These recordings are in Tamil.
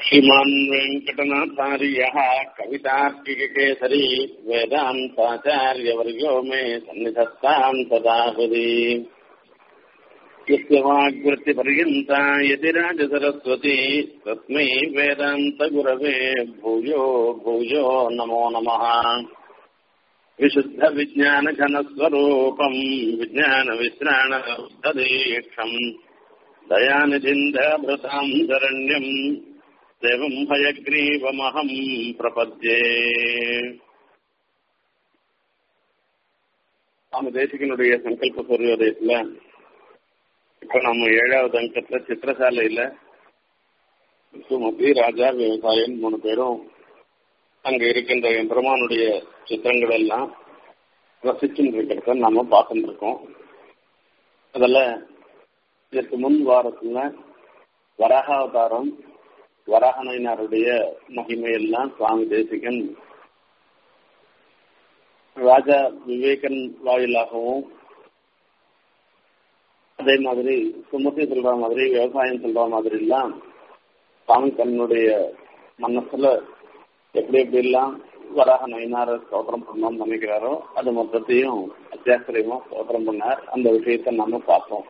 श्रीमान् वेङ्कटनाथार्यः कवितार्किककेसरी वेदान्ताचार्यवर्यो मे सन्निधत्ताम् सदा हृदि यस्य वाग्वृत्तिपर्यन्ता यतिराजसरस्वती तस्मै वेदान्तगुरवे भूयो भूयो नमो नमः विशुद्धविज्ञानघनस्वरूपम् विज्ञानविश्राणदीक्षम् दयानिधिन्धभृताम् शरण्यम् देवम् हयग्रीवमहम् प्रपद्ये நம்ம தேசிகனுடைய சங்கல்ப சூரியோதயத்துல இப்ப நம்ம ஏழாவது அங்கத்துல சித்திரசாலையில சுமதி ராஜா விவசாயம் மூணு பேரும் அங்க இருக்கின்ற எம்பெருமானுடைய சித்திரங்கள் எல்லாம் ரசிச்சுட்டு இருக்கிறத நாம பார்த்துட்டு இருக்கோம் அதில் இதற்கு முன் வாரத்துல வராகாவதாரம் வராகனைனாருடைய மகிமையெல்லாம் சுவாமி தேசிகன் ராஜா விவேகன் வாயிலாகவும் அதே மாதிரி சுமதி சொல்ற மாதிரி விவசாயம் சொல்ற மாதிரி எல்லாம் சுவாமி தன்னுடைய மனசுல எப்படி எப்படி எல்லாம் வராக நயினார ஸ்தோத்திரம் பண்ணணும்னு நினைக்கிறாரோ அது மொத்தத்தையும் அத்தியாசிரியமா ஸ்தோத்திரம் பண்ணார் அந்த விஷயத்தை நாம பார்ப்போம்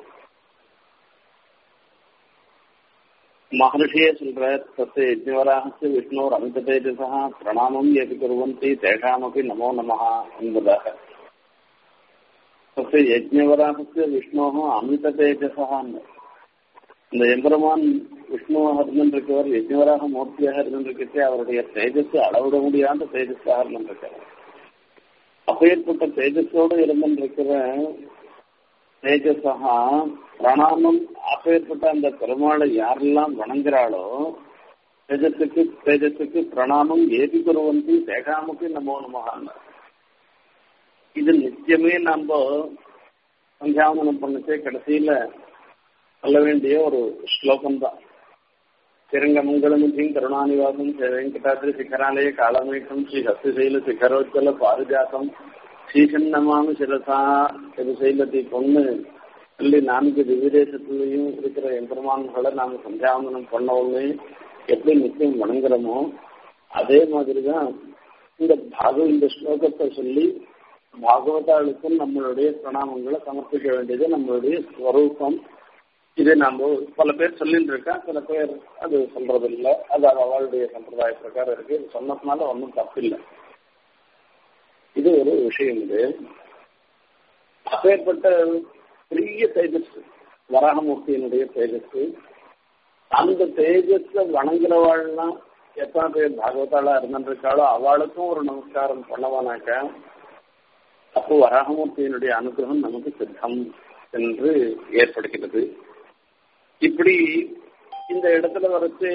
மகர்ஷியே சொல்ற தத்து யஜ்ஞவராக விஷ்ணோர் அமித தேஜசா பிரணாமம் எது குருவந்தி தேஷாமப்பி நமோ நமஹா என்பதாக தத்து யஜ்ஞவராக விஷ்ணோக அமித தேஜசா இந்த எம்பெருமான் விஷ்ணுவாக இருந்திருக்கவர் யஜ்ஞவராக மூர்த்தியாக இருந்திருக்கே அவருடைய தேஜஸ் அளவிட முடியாத தேஜஸாக இருந்திருக்கிறார் அப்பேற்பட்ட தேஜஸோடு இருந்திருக்கிற தேஜஸா பிரணாமம் அப்பேற்பட்ட அந்த பெருமாளை யாரெல்லாம் வணங்குறாளோ தேஜஸுக்கு தேஜஸுக்கு பிரணாமம் ஏதி குருவந்தி தேகாமுக்கு நமோ நமகான்னு இது நிச்சயமே நம்ம சந்தியாவனம் பண்ணிச்சே கடைசியில சொல்ல வேண்டிய ஒரு ஸ்லோகம் தான் திரங்கமங்கலமுதியும் கருணாநிவாசம் வெங்கடாத்திரி சிகராலய காலமேகம் ஸ்ரீ ஹஸ்திசைல சிகரோஜ்வல பாரிஜாத்தம் ஸ்ரீசன்னமாம சிரசா சைலத்தை பொண்ணு சொல்லி நான்கு திவிதேசத்துலையும் இருக்கிற எம்பெருமான்களை நாம சந்தியாவந்தனம் பண்ண உடனே எப்படி நிச்சயம் வணங்குறோமோ அதே மாதிரிதான் இந்த பாகவ இந்த ஸ்லோகத்தை சொல்லி பாகவதாளுக்கும் நம்மளுடைய பிரணாமங்களை சமர்ப்பிக்க வேண்டியது நம்மளுடைய ஸ்வரூபம் இதை நம்ம பல பேர் சொல்லிட்டு இருக்கா சில பேர் அது சொல்றது இல்லை அது அவளுடைய சம்பிரதாய பிரகாரம் இருக்கு இது சொன்னதுனால ஒன்றும் தப்பு இல்லை இது ஒரு விஷயம் இது அப்பேற்பட்ட பெரிய தேஜஸ் வராகமூர்த்தியினுடைய தேஜஸ் அந்த தேஜஸ வணங்குறவாள்லாம் எத்தனை பேர் பாகவதாளா இருந்திருக்காளோ அவளுக்கும் ஒரு நமஸ்காரம் பண்ணவானாக்க அப்போ வராகமூர்த்தியினுடைய அனுகிரகம் நமக்கு சித்தம் என்று ஏற்படுகிறது இப்படி இந்த இடத்துல வரைச்சு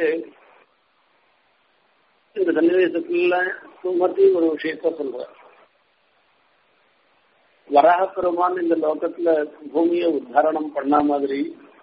இந்த சன்னிவேசத்துல சுமதி ஒரு விஷயத்த சொல்ற வராக பெருமான் இந்த லோகத்துல பூமியை உத்தாரணம் பண்ண மாதிரி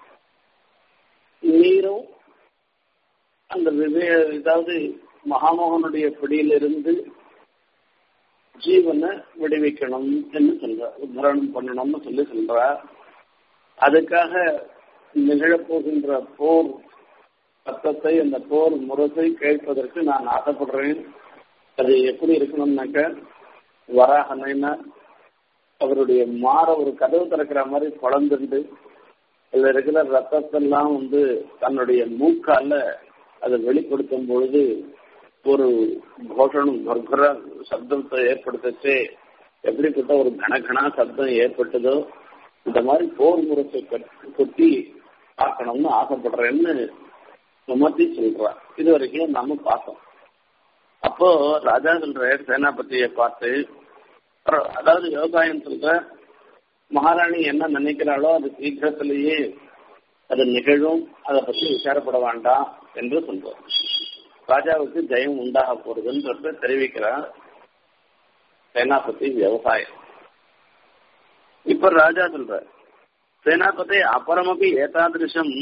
நீரும் அந்த விவே இதாவது மகாமோகனுடைய பிடியிலிருந்து ஜீவனை விடுவிக்கணும் என்று சொல்ற உத்தாரணம் பண்ணணும்னு சொல்லி சொல்ற அதுக்காக நிகழப்போகின்ற போர் சத்தத்தை அந்த போர் முரசை கேட்பதற்கு நான் ஆசைப்படுறேன் அது எப்படி இருக்கணும்னாக்க வராகனைனா அவருடைய மாற ஒரு கதவு திறக்கிற மாதிரி குழந்துண்டு இதுல இருக்கிற ரத்தத்தெல்லாம் வந்து தன்னுடைய மூக்கால அதை வெளிப்படுத்தும் பொழுது ஒரு கோஷணம் கர்கர சப்தத்தை ஏற்படுத்தச்சே எப்படிப்பட்ட ஒரு கனகனா சப்தம் ஏற்பட்டதோ இந்த மாதிரி போர் முரசை கொட்டி பார்க்கணும்னு ஆசைப்படுறேன்னு சுமத்தி சொல்றான் இது வரைக்கும் நாம பார்த்தோம் அப்போ ராஜா சொல்ற சேனாபதியை பார்த்து அதாவது விவசாயம் சொல்ற மகாராணி என்ன நினைக்கிறாளோ அது சீக்கிரத்திலேயே அது நிகழும் அதை பத்தி விசாரப்பட வேண்டாம் என்று சொல்றோம் ராஜாவுக்கு ஜெயம் உண்டாக போறதுன்றத தெரிவிக்கிறார் சேனாபதி விவசாயம் இப்ப ராஜா சொல்ற சேனாபதி அப்புறமப்பி ஏதாதிருஷம்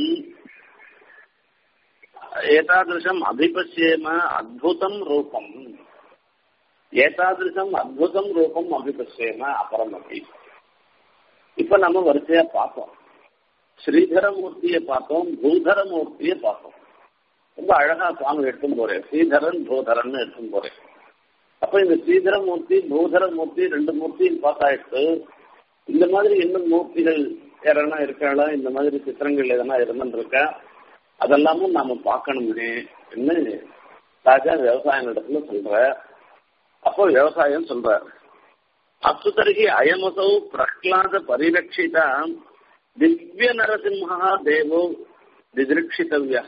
ஏதாதிருஷம் அபிபசியேம அத்புதம் ரூபம் ஏதாதிருஷம் அத்புதம் ரூபம் அபிபசியேம அப்புறமப்பி இப்ப நம்ம வரிசையா பார்த்தோம் ஸ்ரீதர மூர்த்தியை பார்த்தோம் பூதர மூர்த்தியை பார்த்தோம் ரொம்ப அழகா சுவாமி எடுத்துன்னு போறேன் ஸ்ரீதரன் பூதரன் எடுத்துன்னு போறேன் அப்ப இந்த ஸ்ரீதரமூர்த்தி பூதரமூர்த்தி ரெண்டு மூர்த்தியும் பார்த்தாயிட்டு இந்த மாதிரி இன்னும் மூர்த்திகள் யாரெல்லாம் இருக்காளா இந்த மாதிரி சித்திரங்கள் எதனா இருந்துருக்கா அதெல்லாமும் நாம பார்க்கணுமே ராஜா விவசாய இடத்துல சொல்ற அப்போ விவசாயம் சொல்ற அஸ்து தருகி அயமசௌ பிரஹ்லாத பரிரட்சிதா திவ்ய நரசிம்ஹா தேவோ திதிருட்சிதவ்யா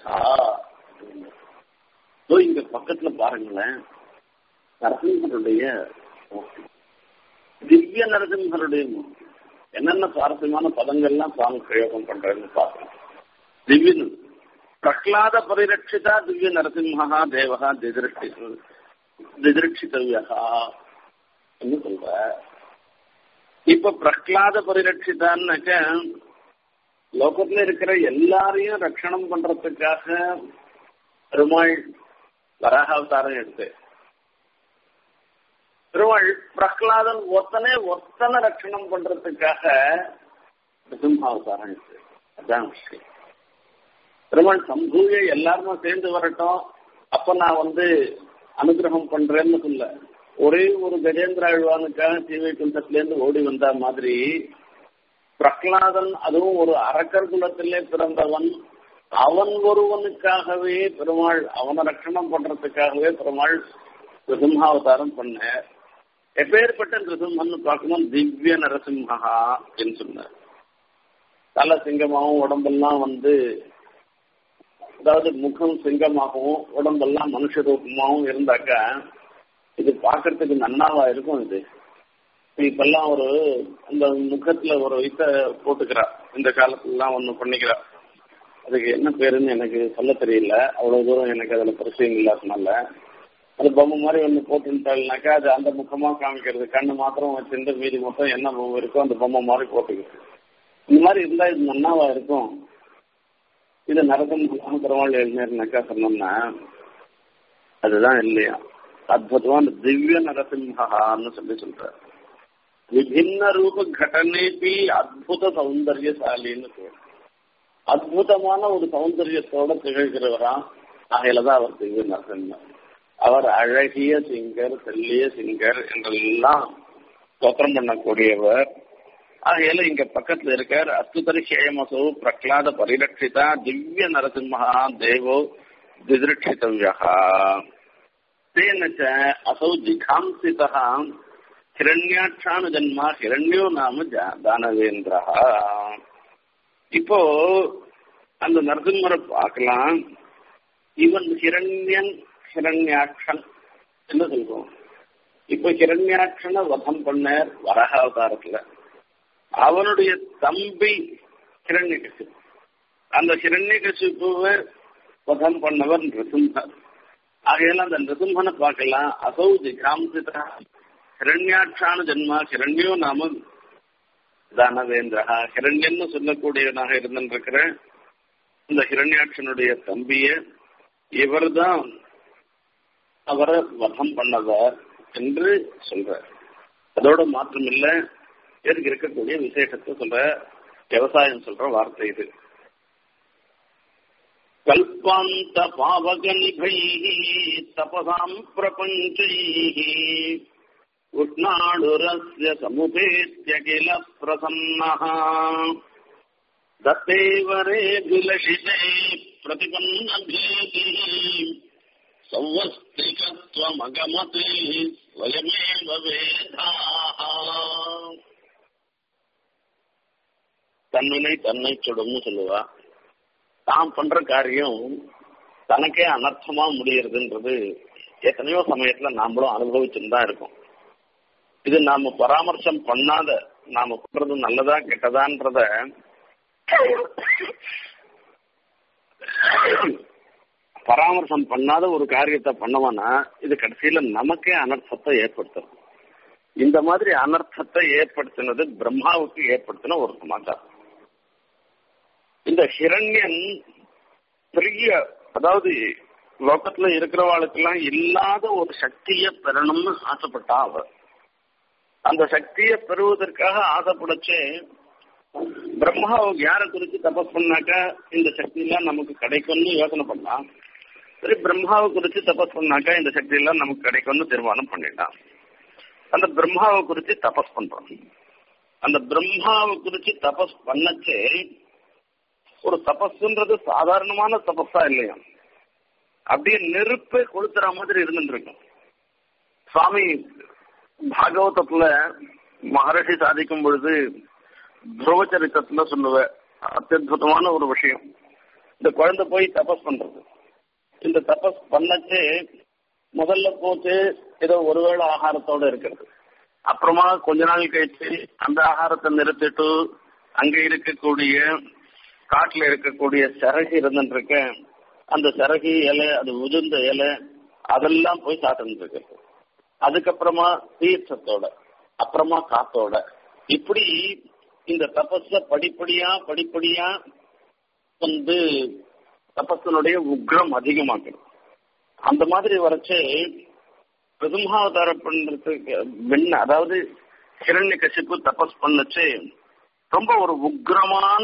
இங்க பக்கத்துல பாருங்களேன் நரசிம்மருடைய மூர்த்தி திவ்ய நரசிம்மருடைய மூர்த்தி என்னென்ன சுவாரஸ்யமான பதங்கள்லாம் சுவாமி பிரயோகம் பண்றேன்னு பார்க்கணும் திவ்ய பிரஹ்லாத பரிரட்சிதா திவ்ய நரசிம்ஹா தேவகா திதிருஷ்டி திதிருட்சிதவ்யா சொல்ற இப்ப பிரஹ்லாத பரிரட்சிதான்னாக்க லோகத்துல இருக்கிற எல்லாரையும் ரட்சணம் பண்றதுக்காக பெருமாள் வராகாவதாரம் எடுத்து பெருமாள் பிரஹ்லாதன் ஒத்தனே ஒத்தனை ரட்சணம் பண்றதுக்காக சிம்ஹாவதாரம் எடுத்து அதான் விஷயம் பெருமாள் சம்பூய எல்லாருமே சேர்ந்து வரட்டும் அப்ப நான் வந்து அனுகிரகம் பண்றேன்னு சொல்ல ஒரே ஒரு கஜேந்திர ஆழ்வானுக்காக சீவைகுண்டத்துல இருந்து ஓடி வந்த மாதிரி பிரகலாதன் அதுவும் ஒரு அரக்கர் குலத்திலே பிறந்தவன் அவன் ஒருவனுக்காகவே பெருமாள் அவனை ரட்சணம் பண்றதுக்காகவே பெருமாள் நிருசிம்ஹாவதாரம் பண்ண எப்பேற்பட்ட நிருசிம்மன் பார்க்கணும் திவ்ய நரசிம்ஹா அப்படின்னு சொன்னார் தலை சிங்கமாகவும் உடம்பெல்லாம் வந்து அதாவது முகம் சிங்கமாகவும் உடம்பெல்லாம் மனுஷ ரூபமாகவும் இருந்தாக்கா இது பார்க்கறதுக்கு நன்னாவா இருக்கும் இது இப்பெல்லாம் ஒரு அந்த முகத்துல ஒரு இத போட்டுக்கிறா இந்த காலத்துலலாம் ஒண்ணு பண்ணிக்கிறா அதுக்கு என்ன பேருன்னு எனக்கு சொல்ல தெரியல அவ்வளவு தூரம் எனக்கு அதுல பிரச்சனை இல்லாதனால அது பொம்மை மாதிரி ஒண்ணு போட்டுட்டாள்னாக்கா அது அந்த முகமா காமிக்கிறது கண்ணு மாத்திரம் வச்சிருந்து மீதி மொத்தம் என்ன பொம்மை இருக்கோ அந்த பொம்மை மாதிரி போட்டுக்கிறது இந்த மாதிரி இருந்தா இது நன்னாவா இருக்கும் இது நரகம் பெருமாள் எழுநேர்னாக்கா சொன்னோம்னா அதுதான் இல்லையா அற்புதமான திவ்ய நரசிம்ஹான்னு சொல்லி சொல்ற விபின்ன ரூப கடனேபி அற்புத சௌந்தர்யசாலின்னு பேர் அற்புதமான ஒரு சௌந்தரியத்தோட திகழ்கிறவரா ஆகையிலதான் அவர் திவ்ய நரசிம்மர் அவர் அழகிய சிங்கர் தெல்லிய சிங்கர் என்றெல்லாம் ஸ்தோத்திரம் பண்ணக்கூடியவர் ஆகையில இங்க பக்கத்துல இருக்கார் அத்துதரி ஹேமசோ பிரகலாத பரிரட்சிதா திவ்ய நரசிம்ஹா தேவோ திதிருட்சிதவ்யா तेन च असौ जिघांसितः ஹிரண்யாட்சானுஜன்மா ஹிரண்யோ நாம தானவேந்திரா இப்போ அந்த நரசிம்மரை பார்க்கலாம் இவன் ஹிரண்யன் ஹிரண்யாட்சன் என்ன சொல்றோம் இப்போ ஹிரண்யாட்சனை வதம் பண்ணார் வரக அவதாரத்துல அவனுடைய தம்பி ஹிரண்யகசிப்பு அந்த ஹிரண்யகசிப்புவை வதம் பண்ணவர் நிருசிம்மர் ஆகையெல்லாம் அந்த நிருசிம்மனை பார்க்கலாம் அசௌ ஜிகாம்சிதா ஹிரண்யாட்சான ஜென்மா ஹிரண்யோ நாம தானவேந்திரா ஹிரண்யன்னு சொல்லக்கூடியவனாக இருந்திருக்கிற இந்த ஹிரண்யாட்சனுடைய தம்பிய இவர்தான் அவரை வதம் பண்ணவர் என்று சொல்றார் அதோட மாற்றம் இல்ல இதற்கு இருக்கக்கூடிய விசேஷத்தை சொல்ற விவசாயம் சொல்ற வார்த்தை இது கல்பாந்த பாவகனிபைः தபசாம் பிரபஞ்சைः உஷ்ணாடுரஸ்ய சமுபேத்ய கில பிரசன்னः தத்தேவரே விலஷிதே प्रतिपन्नभेदिः संवस्तिकत्वमगमते स्वयमेव வேதாः தன்வினை தன்னை சுடும்னு சொல்லுவா தான் பண்ற காரியம் தனக்கே அனர்த்தமா முடியறதுன்றது எத்தனையோ சமயத்துல நாமளும் அனுபவிச்சுட்டு தான் இருக்கோம் இது நாம பராமர்சம் பண்ணாத நாம பண்றது நல்லதா கெட்டதான்றத பராமர்சம் பண்ணாத ஒரு காரியத்தை பண்ணவனா இது கடைசியில நமக்கே அனர்த்தத்தை ஏற்படுத்தும் இந்த மாதிரி அனர்த்தத்தை ஏற்படுத்தினது பிரம்மாவுக்கு ஏற்படுத்தின ஒரு சமாச்சாரம் இந்த ஹிரண்யன் பெரிய அதாவது லோகத்துல இருக்கிறவாளுக்கெல்லாம் இல்லாத ஒரு சக்தியை பெறணும்னு ஆசைப்பட்டா அவர் அந்த சக்தியை பெறுவதற்காக ஆசைப்படச்சு பிரம்மா யாரை குறித்து தபஸ் பண்ணாக்கா இந்த சக்தி எல்லாம் நமக்கு கிடைக்கும்னு யோசனை பண்ணான் சரி பிரம்மாவை குறிச்சு தபஸ் பண்ணாக்கா இந்த சக்தி எல்லாம் நமக்கு கிடைக்கும்னு தீர்மானம் பண்ணிட்டான் அந்த பிரம்மாவை குறிச்சு தபஸ் பண்றான் அந்த பிரம்மாவை குறிச்சு தபஸ் பண்ணச்சே ஒரு தபஸ்ன்றது சாதாரணமான தபஸா இல்லையா அப்படியே நெருப்பை கொளுத்துற மாதிரி இருந்துருக்கும் சுவாமி பாகவதத்துல மகரிஷி சாதிக்கும் பொழுது துருவச்சரித்திரத்துல சொல்லுவ அத்தியுதமான ஒரு விஷயம் இந்த குழந்தை போய் தபஸ் பண்றது இந்த தபஸ் பண்ணச்சே முதல்ல போச்சு ஏதோ ஒருவேளை ஆகாரத்தோட இருக்கிறது அப்புறமா கொஞ்ச நாள் கழிச்சு அந்த ஆகாரத்தை நிறுத்திட்டு அங்க இருக்கக்கூடிய காட்டுல இருக்கக்கூடிய சிறகு இருந்துருக்க அந்த சிறகு இலை அது உதிர்ந்த இலை அதெல்லாம் போய் சாப்பிட்டு இருக்கு அதுக்கப்புறமா தீர்த்தத்தோட அப்புறமா காத்தோட இப்படி இந்த தபஸ படிப்படியா படிப்படியா வந்து தபஸனுடைய உக்ரம் அதிகமாக்கணும் அந்த மாதிரி வரைச்சு பிரதமாவதாரம் பண்றதுக்கு வெண்ண அதாவது கிரண்ய கசிப்பு தபஸ் பண்ணச்சு ரொம்ப ஒரு உக்ரமான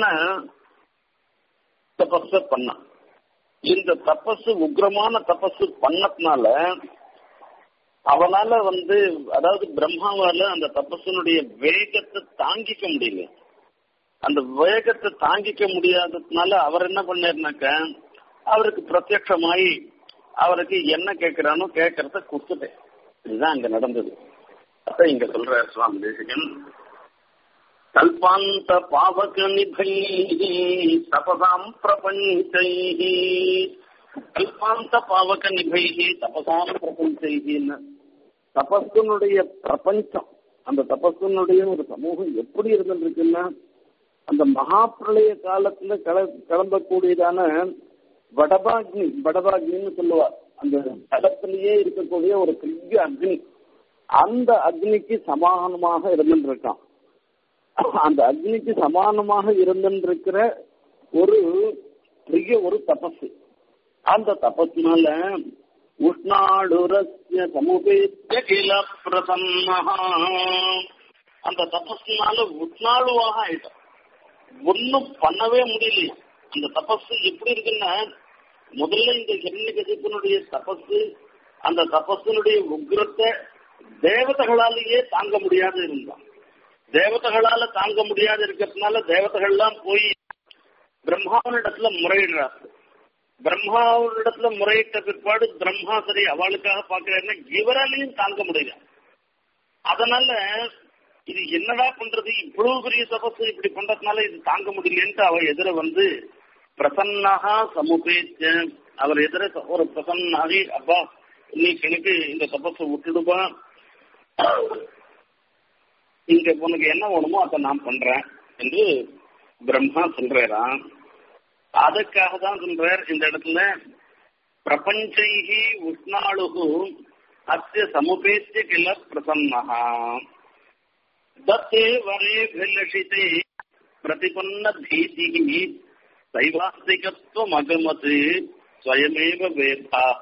தபஸ பண்ணான் இந்த தபஸ் உக்ரமான தபஸ் பண்ணதுனால அவனால வந்து அதாவது பிரம்மாவால அந்த தபஸனுடைய வேகத்தை தாங்கிக்க முடியல அந்த வேகத்தை தாங்கிக்க முடியாததுனால அவர் என்ன பண்ணாருனாக்க அவருக்கு பிரத்யட்சமாயி அவருக்கு என்ன கேட்கிறானோ கேட்கறத கொடுத்துட்டேன் இதுதான் அங்க நடந்தது அப்ப இங்க சொல்ற சுவாமி தேசிகன் கல்பாந்த பாவக நிபை தபசாம் பிரபஞ்சை கல்பாந்த பாவக நிபை தபசாம் பிரபஞ்சைன்னு தபஸனுடைய பிரபஞ்சம் அந்த தபஸனுடைய ஒரு சமூகம் எப்படி இருந்துருக்குன்னா அந்த மகாபிரளய காலத்துல கல கிளம்பக்கூடியதான வடபாக்னி வடபாக்னின்னு சொல்லுவார் அந்த தலத்திலேயே இருக்கக்கூடிய ஒரு பெரிய அக்னி அந்த அக்னிக்கு சமானமாக இருந்துருக்கான் அந்த அக்னிக்கு சமானமாக இருந்துருக்கிற ஒரு பெரிய ஒரு தபசு அந்த தபஸ்னால உஷ்ணாடுரஸ்ய சமுபேத்திய கில பிரசன்னஹா அந்த தபஸ்னால உஷ்ணாளுவாக ஆயிட்டான் ஒன்னும் பண்ணவே முடியலையா அந்த தபஸ் எப்படி இருக்குன்னா முதல்ல இந்த ஹிரண்ய கசிப்பனுடைய தபஸ் அந்த தபஸினுடைய உக்ரத்தை தேவதைகளாலேயே தாங்க முடியாது இருந்தான் தேவதைகளால தாங்க முடியாது இருக்கிறதுனால தேவதைகள்லாம் போய் பிரம்மாவனிடத்துல முறையிடுறாரு பிரம்மாவனிடத்துல முறையிட்ட பிற்பாடு பிரம்மா சரி அவளுக்காக பாக்குறாருன்னா இவராலையும் தாங்க முடியல அதனால இது என்னடா பண்றது இவ்வளவு பெரிய தபசு இப்படி பண்றதுனால இது தாங்க முடியலன்ட்டு அவ எதிர வந்து பிரசன்னகா சமுபேச்ச அவர் எதிர ஒரு பிரசன்னாகி அப்பா நீ எனக்கு இந்த தபஸை விட்டுடுப்பா இங்க உனக்கு என்ன வேணுமோ அதை நான் பண்றேன் என்று பிரம்மா சொல்றாராம் அதுக்காக தான் சொல்றார் இந்த இடத்துல பிரபஞ்சைகி உஷ்ணாளுகு அத்திய சமுபேத்திய கிள பிரசன்னகா தத்தே வரே விலஷிதே பிரதிபன்ன பீதிகி சைவாஸ்திகத்துவம் அகமது ஸ்வயமேவ வேதாக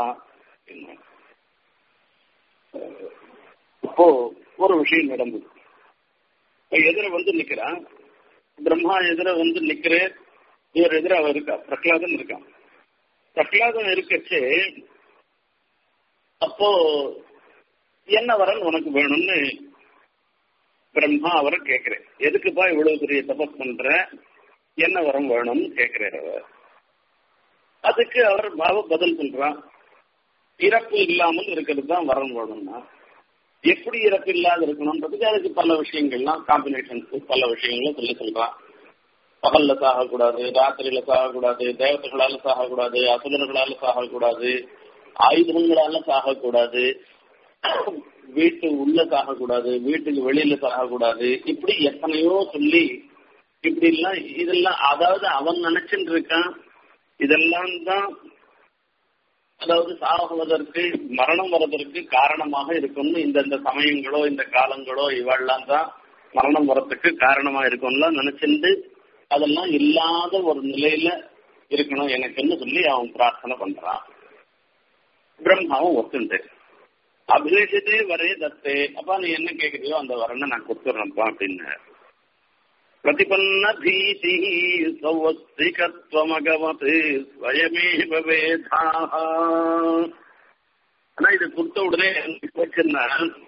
இப்போ ஒரு விஷயம் நடந்தது எதிர வந்து நிக்கிறான் பிரம்மா எதிர வந்து நிக்கிற இவர் எதிர அவர் இருக்கா பிரகலாதன் இருக்கான் பிரகலாதன் இருக்கச்சு அப்போ என்ன வரன் உனக்கு வேணும்னு பிரம்மா அவரை கேட்கிறேன் எதுக்குப்பா இவ்வளவு பெரிய தபஸ் பண்ற என்ன வரம் வேணும்னு கேட்கிறார் அவர் அதுக்கு அவர் பாவ பதில் சொல்றான் இறப்பு இல்லாமல் இருக்கிறது தான் வரம் வேணும்னா எப்படி இறப்பு இல்லாத இருக்கணும்ன்றதுக்கு அதுக்கு பல விஷயங்கள்லாம் காம்பினேஷன்ஸ் பல விஷயங்களும் சொல்லி சொல்றான் பகல்ல சாகக்கூடாது ராத்திரியில சாகக்கூடாது தேவதைகளால சாகக்கூடாது அசுரர்களால சாகக்கூடாது ஆயுதங்களால சாகக்கூடாது வீட்டு உள்ள சாகக்கூடாது வீட்டுக்கு வெளியில சாகக்கூடாது இப்படி எத்தனையோ சொல்லி இப்படி எல்லாம் இதெல்லாம் அதாவது அவன் நினைச்சுட்டு இருக்கான் இதெல்லாம் தான் அதாவது சாகுவதற்கு மரணம் வர்றதற்கு காரணமாக இருக்கும்னு இந்தந்த சமயங்களோ இந்த காலங்களோ இவெல்லாம் தான் மரணம் வர்றதுக்கு காரணமா இருக்கும்லாம் நினைச்சிருந்து அதெல்லாம் இல்லாத ஒரு நிலையில இருக்கணும் எனக்குன்னு சொல்லி அவன் பிரார்த்தனை பண்றான் பிரம்மாவும் ஒத்துண்டு அபிலேஷத்தே வரே தத்தே அப்பா நீ என்ன கேக்குறியோ அந்த வரனை நான் கொடுத்துட்றேன்ப்பா அப்படின்னு பிரதிபன்ன பீதி சௌவஸ்திகத்வமகமத் ஸ்வயமேவ வேதாக ஆனா இது கொடுத்த உடனே வச்சிருந்தா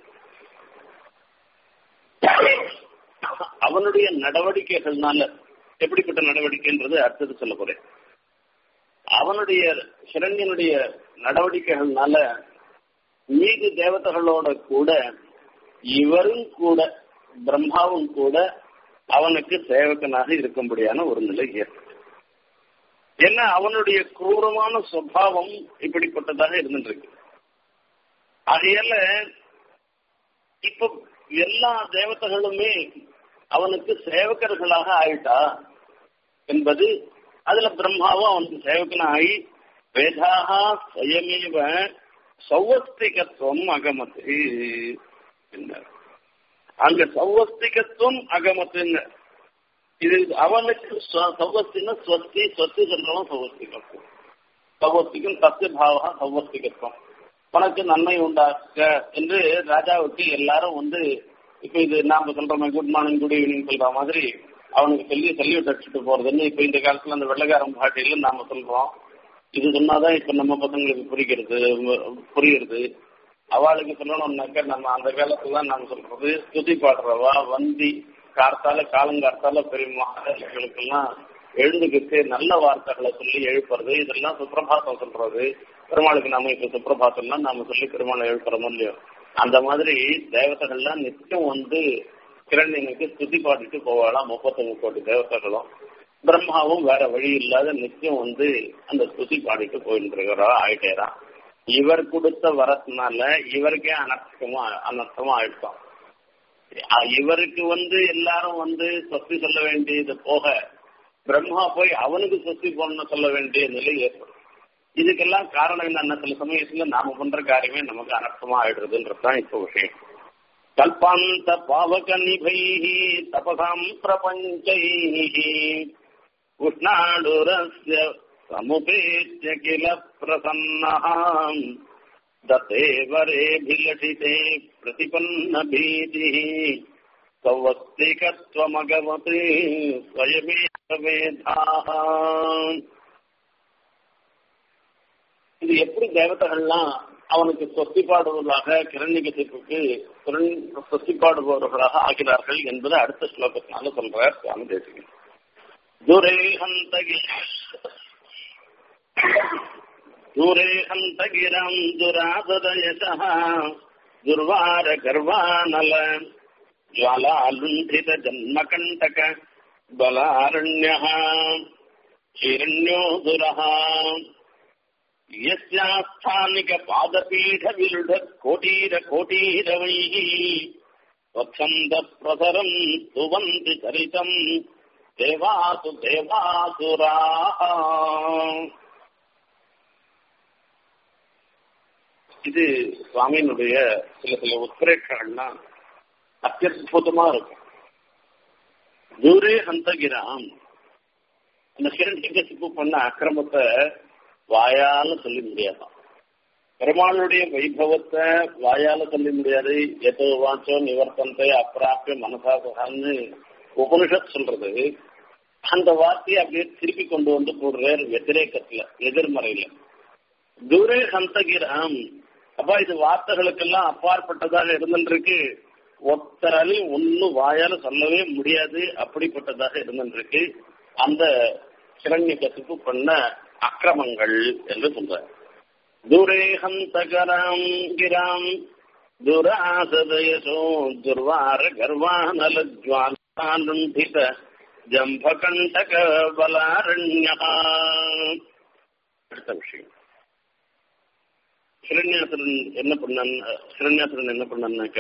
அவனுடைய நடவடிக்கைகள்னால எப்படிப்பட்ட நடவடிக்கைன்றது அடுத்தது சொல்ல போறேன் அவனுடைய சிரண்யனுடைய நடவடிக்கைகள்னால மீதி தேவதைகளோட கூட இவரும் கூட பிரம்மாவும் கூட அவனுக்கு சேவகனாக இருக்கும்படியான ஒரு நிலை ஏற்படும் ஏன்னா அவனுடைய குரூரமான சுவாவம் இப்படிப்பட்டதாக இருந்துருக்கு ஆகையால இப்ப எல்லா தேவதைகளுமே அவனுக்கு சேவகர்களாக ஆயிட்டா என்பது அதுல பிரம்மாவும் அவனுக்கு சேவகனாகி வேதாக சுயமேவ சௌவஸ்திகத்துவம் அகமத்து என்றார் அங்க சௌவஸ்திகத்துவம் அகமத்துங்க இது அவனுக்கு சௌவஸ்தின ஸ்வஸ்தி ஸ்வஸ்தி சொல்றவன் சௌவஸ்திகத்துவம் சௌவஸ்திகம் சத்திய பாவா சௌவஸ்திகத்துவம் உனக்கு நன்மை உண்டாக்க என்று ராஜாவுக்கு எல்லாரும் வந்து இப்ப இது நாம சொல்றோமே குட் மார்னிங் குட் ஈவினிங் சொல்ற மாதிரி அவனுக்கு சொல்லி சல்யூட் அடிச்சுட்டு போறதுன்னு இப்ப இந்த காலத்துல அந்த வெள்ளக்காரன் பாட்டியில நாம சொல்றோம் இது சொன்னாதான் இப்ப நம்ம பசங்களுக்கு புரிகிறது புரியுறது அவளுக்கு சொல்லணும்னாக்க நம்ம அந்த காலத்துல நாம சொல்றது துதி பாடுறவா வந்தி கார்த்தால காலங்கார்த்தால பெரிய மகாராஜர்களுக்கெல்லாம் எழுந்துக்கிட்டு நல்ல வார்த்தைகளை சொல்லி எழுப்புறது இதெல்லாம் சுப்பிரபாதம் சொல்றது பெருமாளுக்கு நாம இப்ப சுப்பிரபாதம்லாம் நாம சொல்லி பெருமாளை எழுப்புறோமோ இல்லையோ அந்த மாதிரி தேவதைகள்லாம் நிச்சயம் வந்து கிரண்யனுக்கு ஸ்துதி பாடிட்டு போவாளாம் முப்பத்தொன்னு கோடி தேவதைகளும் பிரம்மாவும் வேற வழி இல்லாத நிச்சயம் வந்து அந்த ஸ்துதி பாடிட்டு போயிட்டு இருக்கிறா ஆயிட்டேறான் இவர் கொடுத்த வரத்தினால இவருக்கே அனர்த்தமா அனர்த்தமா ஆயிட்டோம் இவருக்கு வந்து எல்லாரும் வந்து சொத்தி சொல்ல வேண்டியது போக பிரம்மா போய் அவனுக்கு சொத்தி போன சொல்ல வேண்டிய நிலை ஏற்படும் இதுக்கெல்லாம் காரணம் என்னன்னா சில சமயத்துல நாம பண்ற காரியமே நமக்கு அனர்த்தமா ஆயிடுறதுன்றதுதான் இப்ப விஷயம் கல்பாந்த பாவக நிபை தபசாம் பிரபஞ்சை உஷ்ணாடுரஸ்ய சமுபேத்திய கில பிரசன்னஹாம் दत्तेवरेऽभिलषिते प्रतिपन्नभीतिः सौवस्तिकत्वमगमत् स्वयमेव वेदाः இது எப்படி தேவதைகள்லாம் அவனுக்கு சொத்தி பாடுவதாக கிரண்யகசிப்புக்கு சொத்தி பாடுபவர்களாக ஆகிறார்கள் என்பதை அடுத்த ஸ்லோகத்தினால சொல்றார் சுவாமி தேசிகன் துரே ஹந்தகி दूरे हन्तगिरम् दुरासदयशः दुर्वार गर्वानल ज्वालालुण्ठित जन्मकण्टक बलारण्यः हिरण्योदुरः यस्यास्थानिक पादपीठ विलुढ कोटीर कोटीरवैः स्वच्छन्द प्रसरम् सुवन्ति चरितम् देवासु देवासुराः இது சுவாமியினுடைய சில சில உத்ரேட்சங்கள்லாம் அத்தியுதமா இருக்கும் தூரே ஹந்தகிராம் அந்த ஹிரண்யகசிப்பு பண்ண அக்கிரமத்தை வாயால சொல்ல முடியாதான் பெருமாளுடைய வைபவத்தை வாயால சொல்ல முடியாது எதோ வாச்சோ நிவர்த்தந்தை அப்பிராப்பிய மனசாசகான்னு உபனிஷத் சொல்றது அந்த வார்த்தையை அப்படியே திருப்பி கொண்டு வந்து போடுறார் வெத்திரேக்கத்துல எதிர்மறையில தூரே ஹந்தகிராம் அப்பா இது வார்த்தைகளுக்கெல்லாம் அப்பாற்பட்டதாக இருந்துருக்கு ஒத்தராலையும் ஒன்னும் வாயால சொல்லவே முடியாது அப்படிப்பட்டதாக இருந்துருக்கு அந்த கிரண்ய கசிப்பு பண்ண அக்கிரமங்கள் என்று சொல்ற தூரே ஹந்தகராம் கிராம் துராசதயசோ துர்வார கர்வானல ஜுவாலுண்டித ஜம்பகண்டக பலாரண்யா அடுத்த விஷயம் சிரண்யாசுரன் என்ன பண்ணான் சிரண்யாசுரன் என்ன பண்ணான்னாக்க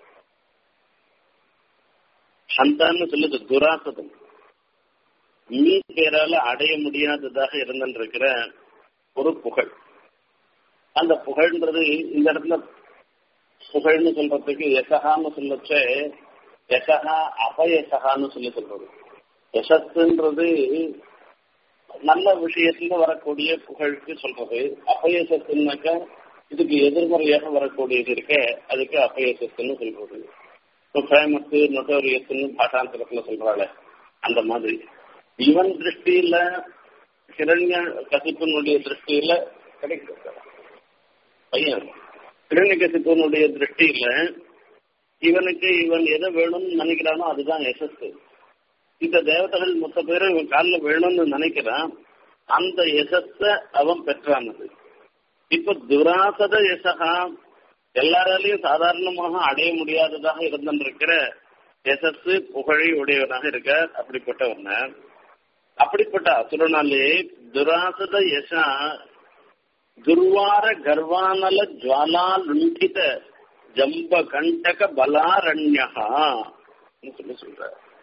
சந்தான்னு சொல்லுது துராசதம் நீ பேரால அடைய முடியாததாக இருந்திருக்கிற ஒரு புகழ் அந்த புகழ்ன்றது இந்த இடத்துல புகழ்னு சொல்றதுக்கு யசகான்னு சொல்லச்ச யசகா அபயசகான்னு சொல்லி சொல்றது யசஸ்ன்றது நல்ல விஷயத்துல வரக்கூடிய புகழுக்கு சொல்றது அபயசத்துனாக்க இதுக்கு எதிர்மறையாக வரக்கூடியது இருக்க அதுக்கு அபயசத்துன்னு சொல்றது இப்போ ஃபேமஸ் நொட்டோரியஸ்ன்னு பாஷாந்தரத்துல சொல்றாள் அந்த மாதிரி இவன் திருஷ்டியில ஹிரண்ய கசிப்பனுடைய திருஷ்டியில கிடைக்கிறது பையன் ஹிரண்ய கசிப்பனுடைய திருஷ்டியில இவனுக்கு இவன் எதை வேணும்னு நினைக்கிறானோ அதுதான் யசஸ் இந்த தேவதைகள் மொத்த பேரும் இவன் காலில் வேணும்னு நினைக்கிறான் அந்த யசஸ அவன் பெற்றானது இப்ப துராசத யசகா எல்லாராலையும் சாதாரணமாக அடைய முடியாததாக இருந்திருக்கிற யசஸ் புகழை உடையவனாக இருக்க அப்படிப்பட்டவன அப்படிப்பட்ட அசுரனாலே துராசத யசா துர்வார கர்வானல ஜுவாலா லுண்டித ஜம்ப கண்டக பலாரண்யா சொல்லி சொல்ற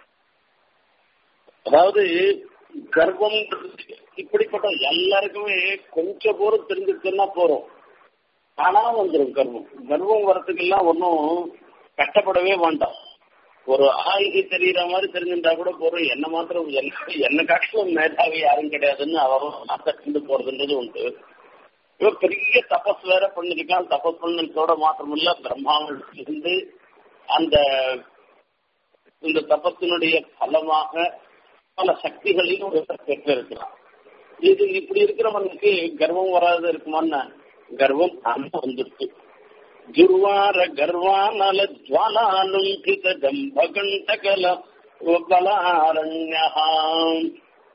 அதாவது கர்வம் இப்படிப்பட்ட எல்லாருக்குமே கொஞ்சம் போரும் தெரிஞ்சுட்டுன்னா போறோம் ஆனா வந்துடும் கர்வம் கர்வம் வரத்துக்கெல்லாம் ஒன்றும் கஷ்டப்படவே வேண்டாம் ஒரு ஆயுதி தெரியற மாதிரி தெரிஞ்சுட்டா கூட போறோம் என்ன மாத்திரம் என்ன காட்டிலும் மேதாவி யாரும் கிடையாதுன்னு அவன் கண்டு போறதுன்றது உண்டு இவன் பெரிய தபஸ் வேற பண்ணிருக்கான் தபஸ் பண்ணதோட மாத்திரம் இல்ல பிரம்மாவிலிருந்து இருந்து அந்த இந்த தபத்தினுடைய பலமாக பல சக்திகளையும் பெற்றிருக்கிறான் இது இப்படி இருக்கிறவனுக்கு கர்வம் வராது இருக்குமான்னு கர்வம் தானே வந்துருக்கு ஜுர்வார கர்வானல ஜுவாலாலுங்கித ஜம்பகண்டகல பலாரண்யம்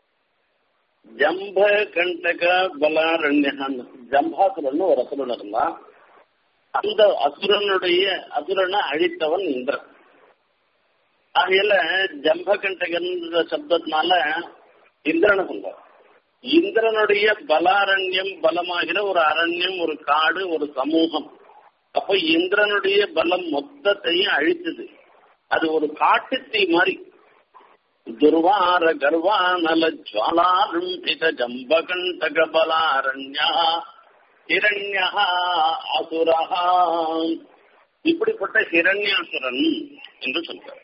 ஜம்ப கண்டக பலாரண்யன் ஜம்பாசுரன் ஒரு அசுரன் இருந்தான் அந்த அசுரனுடைய அசுரனை அழித்தவன் இந்திரன் ஆகையில ஜம்ப கண்டகன் சப்தத்தினால இந்திரனை சொல்ற இந்திரனுடைய பலாரண்யம் பலமாகிற ஒரு அரண்யம் ஒரு காடு ஒரு சமூகம் அப்ப இந்திரனுடைய பலம் மொத்தத்தையும் அழித்தது அது ஒரு காட்டுத்தீ மாதிரி துர்வார கர்வானல ஜுவாலாருண்டித ஜம்பகண்டக பலாரண்யா ஹிரண்யா அசுரஹா இப்படிப்பட்ட ஹிரண்யாசுரன் என்று சொல்றார்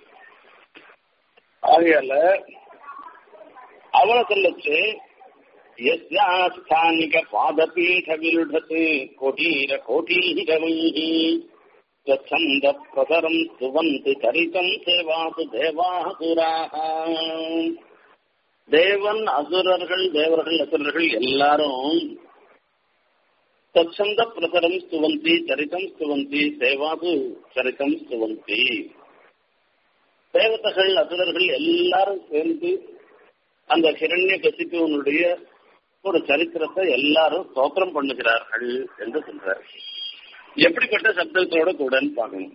ஆகையால அவனை சொல்லச்சு यस्यास्थानिक पादपीठ विलुढत् कोटीर कोटीरवैः स्वच्छन्द प्रसरम् सुवन्ति चरितम् सेवासु தேவாசுராக தேவன் அசுரர்கள் தேவர்கள் அசுரர்கள் எல்லாரும் தச்சந்த பிரசரம் ஸ்துவந்தி சரிதம் ஸ்துவந்தி சேவாது சரிதம் ஸ்துவந்தி தேவதைகள் அசுரர்கள் எல்லாரும் சேர்ந்து அந்த ஹிரண்ய கசிப்புவனுடைய ஒரு சரித்திரத்தை எல்லாரும் ஸ்தோத்திரம் பண்ணுகிறார்கள் என்று சொல்றார் எப்படிப்பட்ட சப்தத்தோட கூடன்னு பார்க்கணும்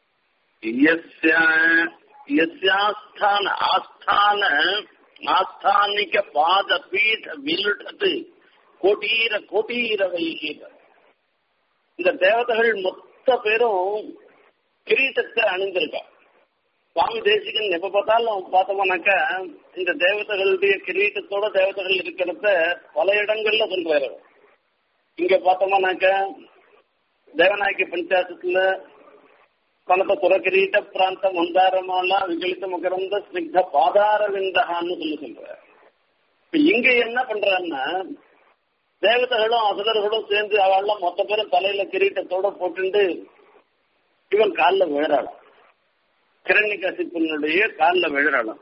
ஆஸ்தான ஆஸ்தான ஆஸ்தானிக பாத பீட விலுடது கோட்டீர கோட்டீர வைகீர இந்த தேவதைகள் மொத்த பேரும் கிரீட்டத்தை அணிந்திருக்கா சுவாமி தேசிகன் எப்ப பார்த்தாலும் பார்த்தோம்னாக்கா இந்த தேவதைகளுடைய கிரீட்டத்தோட தேவதைகள் இருக்கிறத பல இடங்கள்ல சொல்றாரு இங்க பார்த்தோம்னாக்கா தேவநாயக பஞ்சாயத்துல கனக துறகிரீட்ட பிராந்த மந்தாரமாலா விகலித மகரந்த ஸ்னிக்த பாதார விந்தகான்னு சொல்லி சொல்றாரு இப்ப இங்க என்ன பண்றான்னா தேவதைகளும் அசுரர்களும் சேர்ந்து அவள்லாம் மொத்த பேரும் தலையில கிரீட்டத்தோட போட்டுண்டு இவன் காலில் விழறாளாம் கிரண்யகசிப்பனுடைய காலில் விழறாளாம்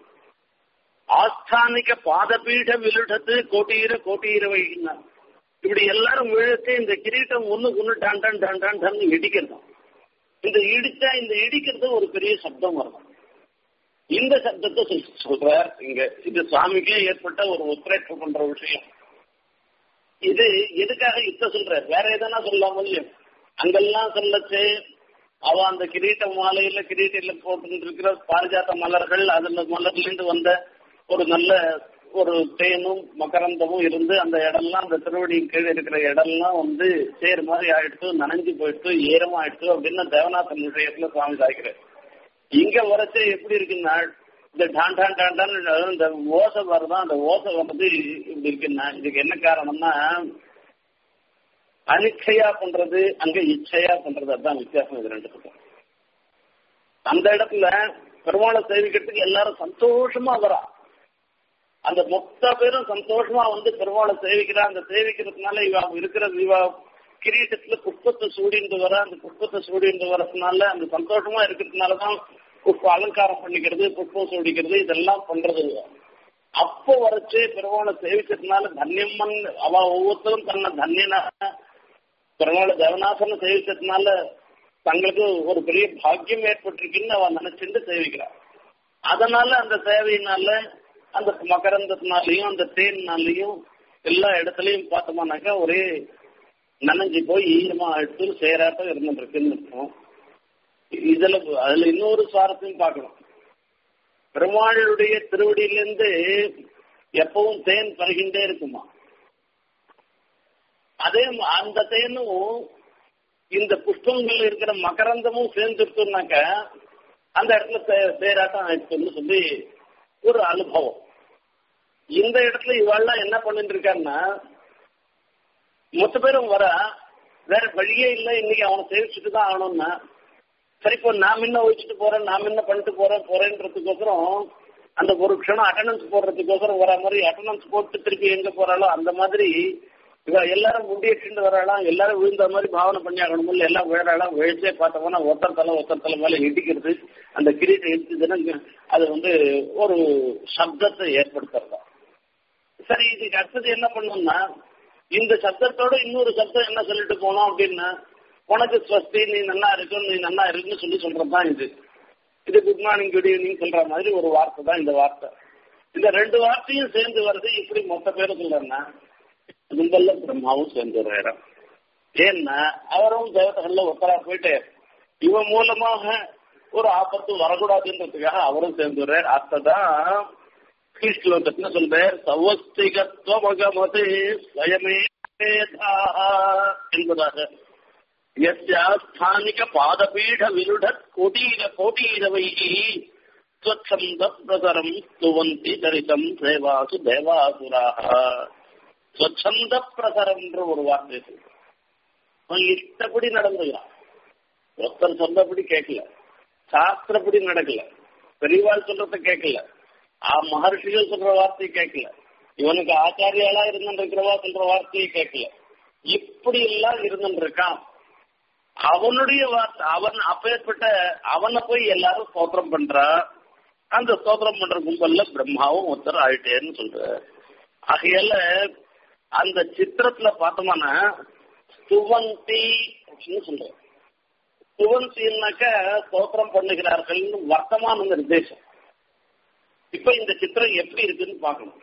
ஆஸ்தானிக பாதபீட விலுடத்து கோட்டீர கோட்டீர வைகினா இப்படி எல்லாரும் விழுத்து இந்த கிரீட்டம் ஒண்ணு ஒண்ணு டான் டான் டான் டான் டான் இடிக்கிறது இந்த இடிச்சா இந்த இடிக்கிறது ஒரு பெரிய சப்தம் வரும் இந்த சப்தத்தை சொல்~ சொல்றார் இங்க இது சுவாமிக்கே ஏற்பட்ட ஒரு ஒத்துழைப்பு பண்ற விஷயம் இது எதுக்காக இத்த சொல்றார் வேற எதனா சொல்லலாம் இல்லையோ அங்கெல்லாம் சொல்லச்சு அவ அந்த கிரீட்ட மாலையில கிரீட்டில போட்டு இருக்கிற பாரிஜாத்த மலர்கள் அதுல மலர்ல இருந்து வந்த ஒரு நல்ல ஒரு தேனும் மகரந்தமும் இருந்து அந்த இடம்லாம் அந்த திருவடி கீழே இருக்கிற இடம்லாம் வந்து சேர் மாதிரி ஆயிடுத்து நனைஞ்சு போயிடுத்து ஈரமா ஆயிடுத்து அப்படின்னு தேவநாதன் விஷயத்துல சுவாமி சாய்க்கிறார் இங்க வரச்சு எப்படி இருக்குன்னா இந்த டான் டான் டான் டான் இந்த ஓசை வருதான் அந்த ஓசை வந்து இப்படி இருக்குன்னா இதுக்கு என்ன காரணம்னா அனிச்சையா பண்றது அங்க இச்சையா பண்றது அதுதான் வித்தியாசம் இது ரெண்டுத்துக்கும் அந்த இடத்துல பெருமாளை சேவிக்கிறதுக்கு எல்லாரும் சந்தோஷமா வரா அந்த மொத்த பேரும் சந்தோஷமா வந்து பெருமாளை சேவிக்கிறா அந்த சேவிக்கிறதுனால இவ இருக்கிற இவ கிரீட்டத்துல புஷ்பத்தை சூடிட்டு வர அந்த புஷ்பத்தை சூடிட்டு வரதுனால அந்த சந்தோஷமா இருக்கிறதுனாலதான் புஷ்ப அலங்காரம் பண்ணிக்கிறது புஷ்பம் சோடிக்கிறது இதெல்லாம் பண்றது அப்போ வரைச்சு பெருமாளை சேவிச்சதுனால தன்யம்மன் அவ ஒவ்வொருத்தரும் தன்னை தன்யனா பெருமாளை தேவநாசன சேவிச்சதுனால தங்களுக்கு ஒரு பெரிய பாக்கியம் ஏற்பட்டிருக்குன்னு அவ நினைச்சுட்டு சேவிக்கிறான் அதனால அந்த சேவையினால அந்த மகரந்தத்தினாலையும் அந்த தேன்னாலையும் எல்லா இடத்துலயும் பார்த்தோம்னாக்கா ஒரே நனைஞ்சு போய் ஈரமா எடுத்து சேராட்டம் இருந்துட்டு இருக்குன்னு இருக்கும் இதுல அதுல இன்னொரு சுவாரத்தையும் பார்க்கணும் பெருமாளுடைய திருவடியிலிருந்து எப்பவும் தேன் பருகின்றே இருக்குமா அதே அந்த தேனும் இந்த புஷ்பங்கள் இருக்கிற மகரந்தமும் சேர்ந்துருச்சுனாக்க அந்த இடத்துல சேராட்டம் ஆயிடுச்சுன்னு சொல்லி ஒரு அனுபவம் இந்த இடத்துல இவாள்லாம் என்ன பண்ணிட்டு இருக்காருன்னா மொத்த பேரும் வர வேற வழியே இல்லை இன்னைக்கு அவனை சேவிச்சுட்டு தான் ஆகணும்னா சரி இப்போ நான் முன்ன ஒழிச்சுட்டு போறேன் நான் முன்ன பண்ணிட்டு போறேன் போறேன்றதுக்கோசரம் அந்த ஒரு க்ஷணம் அட்டண்டன்ஸ் போடுறதுக்கோசரம் வர மாதிரி அட்டண்டன்ஸ் போட்டு திருப்பி எங்க போறாளோ அந்த மாதிரி இவ எல்லாரும் முண்டியிட்டு வராளாம் எல்லாரும் விழுந்த மாதிரி பாவனை பண்ணி ஆகணும் எல்லாம் விழறாளாம் விழிச்சே பார்த்தோம்னா ஒருத்தர் தலை ஒருத்தர் தலை மேல இடிக்கிறது அந்த கிரீட்டை இடிச்சதுன்னா அது வந்து ஒரு சப்தத்தை ஏற்படுத்துறதா சரி இதுக்கு அடுத்தது என்ன பண்ணணும்னா இந்த சப்தத்தோட இன்னொரு சப்தம் என்ன சொல்லிட்டு போனோம் அப்படின்னா உனக்கு ஸ்வஸ்தி நீ நல்லா இருக்கும் நீ நல்லா இருக்குன்னு சொல்லி சொல்றதுதான் இது இது குட் மார்னிங் குட் ஈவினிங் சொல்ற மாதிரி ஒரு வார்த்தை தான் இந்த வார்த்தை இந்த ரெண்டு வார்த்தையும் சேர்ந்து வருது இப்படி மொத்த பேரும் சொல்றேன்னா கும்பல்ல பிரம்மாவும் சேர்ந்து வர்றாரு ஏன்னா அவரும் தேவதைகள்ல ஒருத்தரா போயிட்டு இவன் மூலமாக ஒரு ஆபத்து வரக்கூடாதுன்றதுக்காக அவரும் சேர்ந்து வர்றாரு அத்ததான் ஸ்லோகத்துல சொல்றார் சவஸ்திகத்வமகமதே ஸ்வயமே என்பதாக யஸ்யாஸ்தானிக பாதபீட விருட கோட்டீர கோட்டீரவைகி ஸ்வச்சந்த பிரசரம் ஸ்துவந்தி தரிசம் சேவாசு தேவாசுராக ஸ்வச்சந்த பிரசரம்ன்ற ஒரு வார்த்தை அவன் இஷ்டப்படி நடந்துக்கிறான் ஒருத்தர் சொன்னபடி கேட்கல சாஸ்திரப்படி நடக்கல பெரியவாள் சொல்றத கேட்கல ஆ மகர்ஷிகள் சொல்ற வார்த்தையை கேட்கல இவனுக்கு ஆச்சாரியாளா இருந்துருக்கிறவா சொல்ற வார்த்தையை கேட்கல இப்படி எல்லாம் இருந்துருக்கான் அவனுடைய வார்த்தை அவன் அப்பேற்பட்ட அவனை போய் எல்லாரும் ஸ்தோத்திரம் பண்றா அந்த ஸ்தோத்திரம் பண்ற கும்பல்ல பிரம்மாவும் ஒருத்தர் ஆயிட்டேன்னு சொல்ற ஆகையால அந்த சித்திரத்துல பார்த்தோம்னா சுவந்தி அப்படின்னு சொல்ற சுவந்தின்னாக்க ஸ்தோத்திரம் பண்ணுகிறார்கள் வர்த்தமான நிர்தேசம் இப்ப இந்த சித்திரம் எப்படி இருக்குன்னு பார்க்கணும்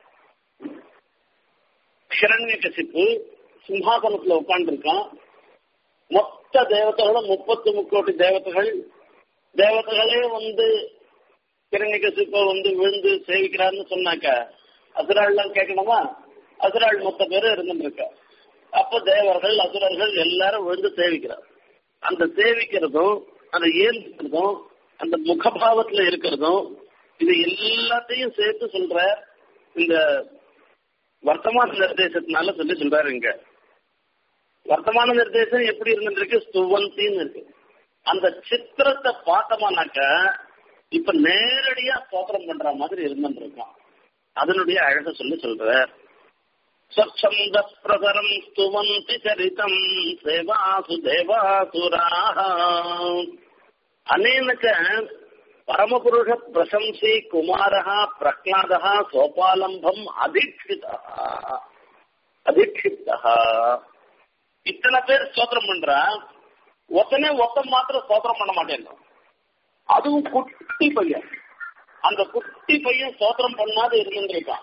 ஹிரண்ய கசிப்பு சிம்ஹாசனத்துல உட்கார்ந்து இருக்கான் மொத்த தேவதைகளும் முப்பத்தி முக்கோடி தேவதைகள் தேவதைகளே வந்து ஹிரண்ய கசிப்ப வந்து விழுந்து சேவிக்கிறான்னு சொன்னாக்க அசுராள்லாம் கேட்கணுமா அசுராள் மொத்த பேரும் இருந்துருக்க அப்ப தேவர்கள் அசுரர்கள் எல்லாரும் விழுந்து சேவிக்கிறார் அந்த சேவிக்கிறதும் அந்த ஏந்திக்கிறதும் அந்த முகபாவத்துல இருக்கிறதும் இது எல்லாத்தையும் சேர்த்து சொல்ற இந்த வர்த்தமான நிர்தேசத்தினால சொல்லி சொல்றாரு இங்க வர்த்தமான நிர்தேசம் எப்படி இருந்துருக்கு சுவந்தின்னு இருக்கு அந்த சித்திரத்தை பார்த்தோம்னாக்க இப்ப நேரடியா ஸ்தோத்திரம் பண்ற மாதிரி இருந்துருக்கான் அதனுடைய அழக சொல்லி சொல்ற ஸ்வச்சந்த பிரகரம் ஸ்துவந்தி சரிதம் சேவாசு தேவாசுராக அனேனச்ச பரமபுருஷ பிரசம்சி குமாரா பிரஹ்லாதா சோபாலம்பம் அதிக்ஷிதா அதிக்ஷிப்தா இத்தனை பேர் ஸ்தோத்திரம் பண்றா ஒத்தனே ஒத்தம் மாத்திரம் ஸ்தோத்திரம் பண்ண மாட்டேன் அதுவும் குட்டி பையன் அந்த குட்டி பையன் ஸ்தோத்திரம் பண்ணாத இருந்திருக்கான்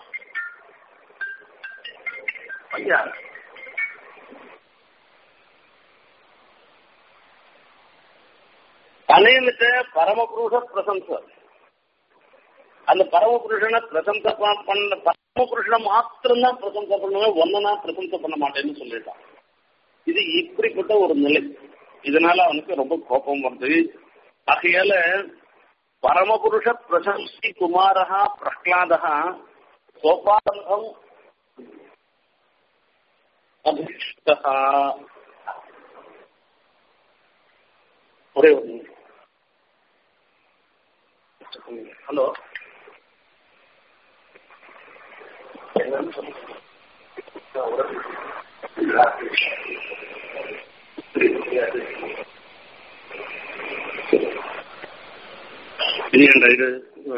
ஐயா அநேமித்த பரமபுருஷ பிரசம்ச அந்த பரமபுருஷனை பிரசம்ச பண்ண பரமபுருஷனை மாத்திரம்தான் பிரசம்ச பண்ணுவேன் ஒன்னா பிரசம்ச பண்ண மாட்டேன்னு சொல்லிட்டான் இது இப்படிப்பட்ட ஒரு நிலை இதனால அவனுக்கு ரொம்ப கோபம் வருது ஆகையால பரமபுருஷ பிரசம்சி குமாரா பிரஹ்லாதா சோபாரம்பம் அபிஷ்டா ஒரே ஒரு நிமிஷம் ஹலோ இனியண்டா இது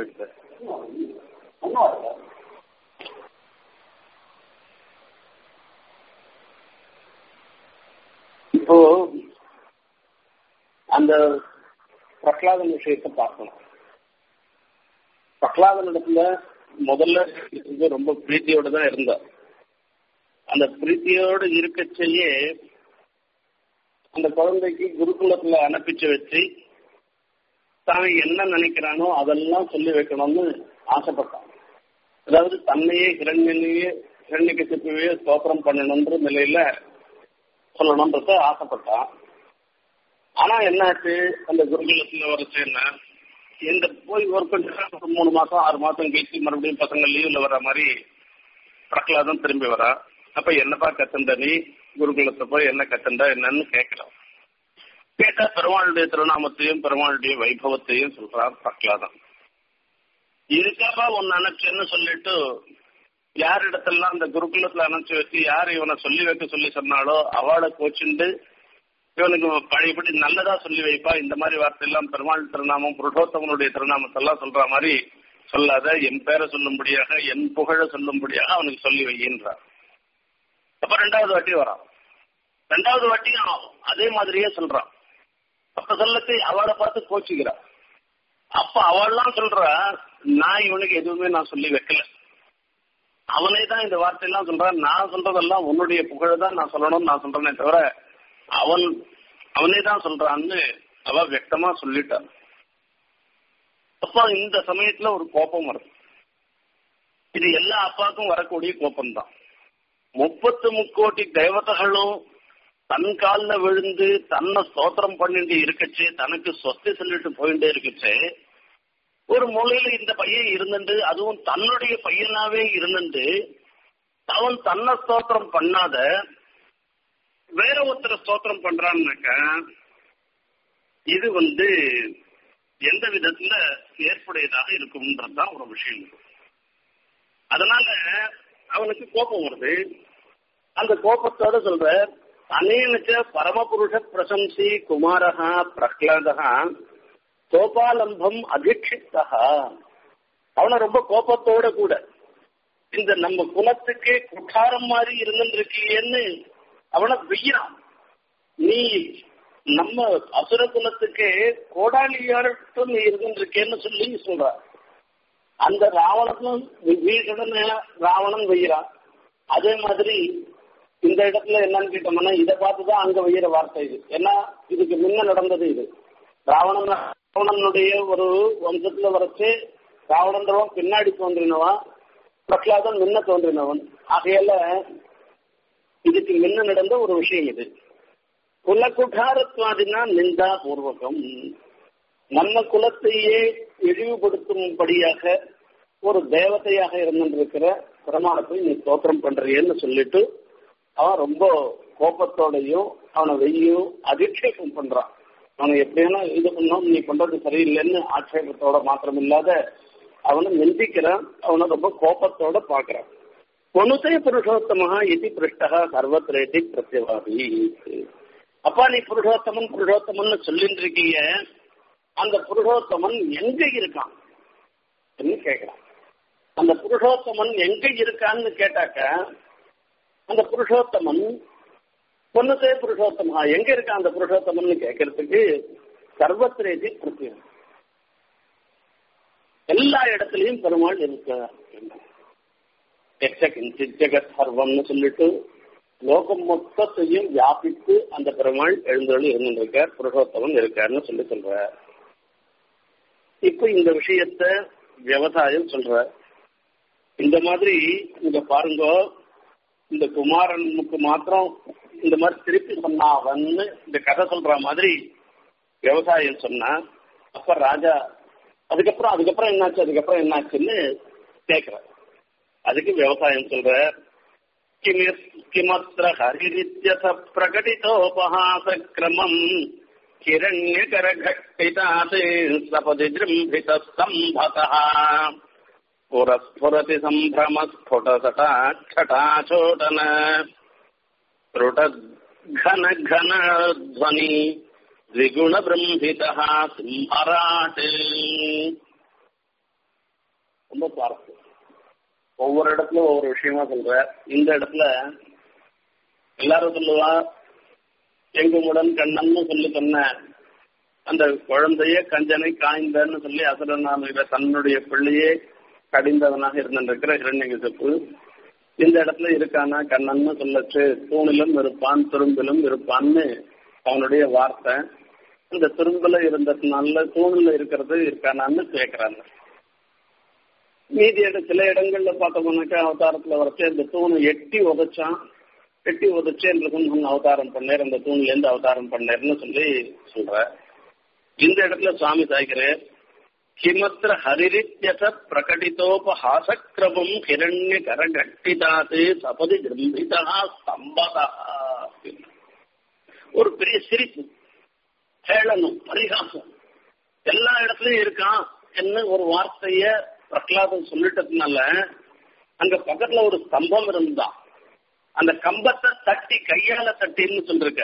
இப்போ அந்த பிரகலாதன் விஷயத்தை பார்க்கணும் பிரகலாதன் இடத்துல முதல்ல இருந்து ரொம்ப பிரீத்தியோட தான் இருந்தா அந்த பிரீத்தியோடு இருக்கச்சேயே அந்த குழந்தைக்கு குருகுலத்துல அனுப்பிச்சு வச்சு தான் என்ன நினைக்கிறானோ அதெல்லாம் சொல்லி வைக்கணும்னு ஆசைப்பட்டான் அதாவது தன்னையே ஹிரண்யனையே ஹிரண்யகசிப்பையே ஸ்தோத்திரம் பண்ணணுன்ற நிலையில சொல்லணும்ன்றத ஆசைப்பட்டான் ஆனா என்னாச்சு அந்த குருகுலத்துல வரச்சுன்னா இந்த போய் ஒரு கொஞ்சம் ஒரு மூணு மாசம் ஆறு மாசம் கழிச்சு மறுபடியும் பசங்க லீவ்ல வர மாதிரி பிரகலாதம் திரும்பி வரா அப்ப என்னப்பா கத்துண்ட நீ குருகுலத்தை போய் என்ன கத்துண்டா என்னன்னு கேட்கிறான் கேட்டா பெருமாளுடைய திருநாமத்தையும் பெருமாளுடைய வைபவத்தையும் சொல்றார் பிரகலாதம் இதுக்காப்பா உன் நினைச்சேன்னு சொல்லிட்டு யார் இடத்தெல்லாம் அந்த குருகுலத்துல அனுப்பிச்சு வச்சு யார் இவனை சொல்லி வைக்க சொல்லி சொன்னாலோ அவளை கோச்சுண்டு இவனுக்கு பழையபடி நல்லதா சொல்லி வைப்பா இந்த மாதிரி வார்த்தையெல்லாம் பெருமாள் திருநாமம் புருஷோத்தமனுடைய திருநாமத்தெல்லாம் சொல்ற மாதிரி சொல்லாத என் பேரை சொல்லும்படியாக என் புகழ சொல்லும்படியாக அவனுக்கு சொல்லி வையின்றார் அப்ப ரெண்டாவது வாட்டி வரான் ரெண்டாவது வாட்டியும் அதே மாதிரியே சொல்றான் அப்ப சொல்லத்தை அவளை பார்த்து கோச்சுக்கிறான் அப்ப அவள்லாம் சொல்றா நான் இவனுக்கு எதுவுமே நான் சொல்லி வைக்கல அவனே தான் இந்த வார்த்தையெல்லாம் சொல்றான் நான் சொல்றதெல்லாம் உன்னுடைய புகழ தான் நான் சொல்லணும்னு நான் சொல்றேனே தவிர அவன் அவனே தான் சொல்றான்னு அவ வியக்தமா சொல்லிட்டான் அப்ப இந்த சமயத்துல ஒரு கோபம் வருது இது எல்லா அப்பாவுக்கும் வரக்கூடிய கோபம் தான் முப்பத்து முக்கோட்டி தேவதைகளும் தன் காலில் விழுந்து தன்னை ஸ்தோத்திரம் பண்ணிட்டு இருக்கச்சு தனக்கு சொத்தை சொல்லிட்டு போயிட்டே இருக்கச்சு ஒரு மூலையில இந்த பையன் இருந்துட்டு அதுவும் தன்னுடைய பையனாவே இருந்துட்டு அவன் தன்னை ஸ்தோத்திரம் பண்ணாத வேற ஒருத்தர் ஸ்தோத்திரம் பண்றான்னாக்கா இது வந்து எந்த விதத்துல ஏற்புடையதாக இருக்கும்ன்றதுதான் ஒரு விஷயம் அதனால அவனுக்கு கோபம் வருது அந்த கோபத்தோட சொல்ற அனேனச்ச பரமபுருஷ பிரசம்சி குமாரகா பிரஹ்லாதா கோபாலம்பம் அதிக்ஷித்தா அவனை ரொம்ப கோபத்தோட கூட இந்த நம்ம குலத்துக்கே குட்டாரம் மாதிரி இருந்துருக்கியேன்னு அவனை வெய்யறான் நீ நம்ம அசுர குலத்துக்கே கோடாலியார்ட்டு நீ இருந்துருக்கேன்னு சொல்லி சொல்ற அந்த ராவணனும் வீட்டுடனே ராவணன் வெய்யறான் அதே மாதிரி இந்த இடத்துல என்னன்னு கேட்டோம்னா இதை பார்த்துதான் அங்க வெய்யற வார்த்தை இது ஏன்னா இதுக்கு முன்ன நடந்தது இது ராவணன் ராவணனுடைய ஒரு வம்சத்துல வரைச்சு ராவணன்றவன் பின்னாடி தோன்றினவன் பிரகலாதன் முன்ன தோன்றினவன் ஆகையால இதுக்கு முன்ன நடந்த ஒரு விஷயம் இது குலகுட்டாரத்வாதினா நிந்தா பூர்வகம் நம்ம குலத்தையே இழிவுபடுத்தும்படியாக ஒரு தேவதையாக இருந்திருக்கிற பிரமாணத்தை நீ ஸ்தோத்திரம் பண்றியன்னு சொல்லிட்டு அவன் ரொம்ப கோபத்தோடையும் அவனை வெய்யும் அதிக்ஷேபம் பண்றான் அவனை எப்படியான இது பண்ணோம் நீ பண்றது சரியில்லைன்னு ஆட்சேபத்தோட மாத்திரம் இல்லாத அவனை நிந்திக்கிறான் அவனை ரொம்ப கோபத்தோட பாக்குறான் பொனுதே புருஷோத்தமஹா இது பிருஷ்டா சர்வத்திரேதி பிரத்யவாதி அப்பா நீ புருஷோத்தமன் புருஷோத்தமன் சொல்லிட்டு இருக்கீங்க அந்த புருஷோத்தமன் எங்க இருக்கான் கேட்கிறான் அந்த புருஷோத்தமன் எங்க இருக்கான்னு கேட்டாக்க அந்த புருஷோத்தமன் பொண்ணுதே புருஷோத்தமா எங்க இருக்கான் அந்த புருஷோத்தமன் கேட்கறதுக்கு சர்வத்திரேதி பிரத்யம் எல்லா இடத்துலயும் பெருமாள் இருக்க கிஞ்சித் ஜெகத் சர்வம்னு சொல்லிட்டு லோகம் மொத்தத்தையும் வியாபித்து அந்த பெருமாள் எழுந்தொழி இருந்திருக்கார் புருஷோத்தமன் இருக்காருன்னு சொல்லி சொல்ற இப்ப இந்த விஷயத்த விவசாயம் சொல்ற இந்த மாதிரி இங்க பாருங்க இந்த குமாரனுக்கு மாத்திரம் இந்த மாதிரி திருப்பி சொன்னாவன்னு இந்த கதை சொல்ற மாதிரி விவசாயம் சொன்னா அப்ப ராஜா அதுக்கப்புறம் அதுக்கப்புறம் என்னாச்சு அதுக்கப்புறம் என்னாச்சுன்னு கேக்குற அதுக்கு விவசாயம் சொல்ற கிமத்திர ஹரிரித்யச பிரகடிதோபஹாச கிரமம் हिरण्यकरघट्टितात् सपदि जृम्भितः सम्भतः पुरस्फुरति सम्भ्रमस्फुटसटाक्षटाचोटन त्रुटघन घन ध्वनि द्विगुणबृम्भितः सिंहराट् ரொம்ப சுவாரஸ்யம் ஒவ்வொரு இடத்துல ஒவ்வொரு விஷயமா சொல்ற இந்த இடத்துல எல்லாரும் சொல்லுவா எங்குமுடன் கண்ணன்னு சொல்லி சொன்ன அந்த குழந்தைய கஞ்சனை காய்ந்தன்னு சொல்லி அசுரனான தன்னுடைய பிள்ளையே கடிந்தவனாக இருந்திருக்கிற இரண்யகசிப்பு இந்த இடத்துல இருக்கானா கண்ணன்னு சொல்லச்சு தூணிலும் இருப்பான் துரும்பிலும் இருப்பான்னு அவனுடைய வார்த்தை இந்த துரும்புல இருந்ததுனால தூணில் இருக்கிறது இருக்கானான்னு கேட்கிறாங்க மீதி இட சில இடங்கள்ல பார்த்தோம்னாக்கா அவதாரத்துல வரைச்சு இந்த தூணை எட்டி உதைச்சான் எட்டி உதைச்சேன் அவதாரம் பண்ணேர் அந்த தூண்ல இருந்து அவதாரம் பண்ணேர்னு சொல்லி சொல்ற இந்த இடத்துல சுவாமி சாய்கிறார் கிமத்திர ஹரிரித்யச பிரகடிதோபஹாசக்கிரமம் ஹிரண்ய கரகட்டிதாது சபதி கிரம்பிதா ஸ்தம்பதா ஒரு பெரிய சிரிப்பு கேளனும் பரிகாசம் எல்லா இடத்துலயும் இருக்கான் என்ன ஒரு வார்த்தைய பிரகலாதம் சொல்லிட்டதுனால அங்க பக்கத்துல ஒரு ஸ்தம்பம் இருந்தான் அந்த கம்பத்தை தட்டி கையால தட்டின்னு சொல்லிருக்க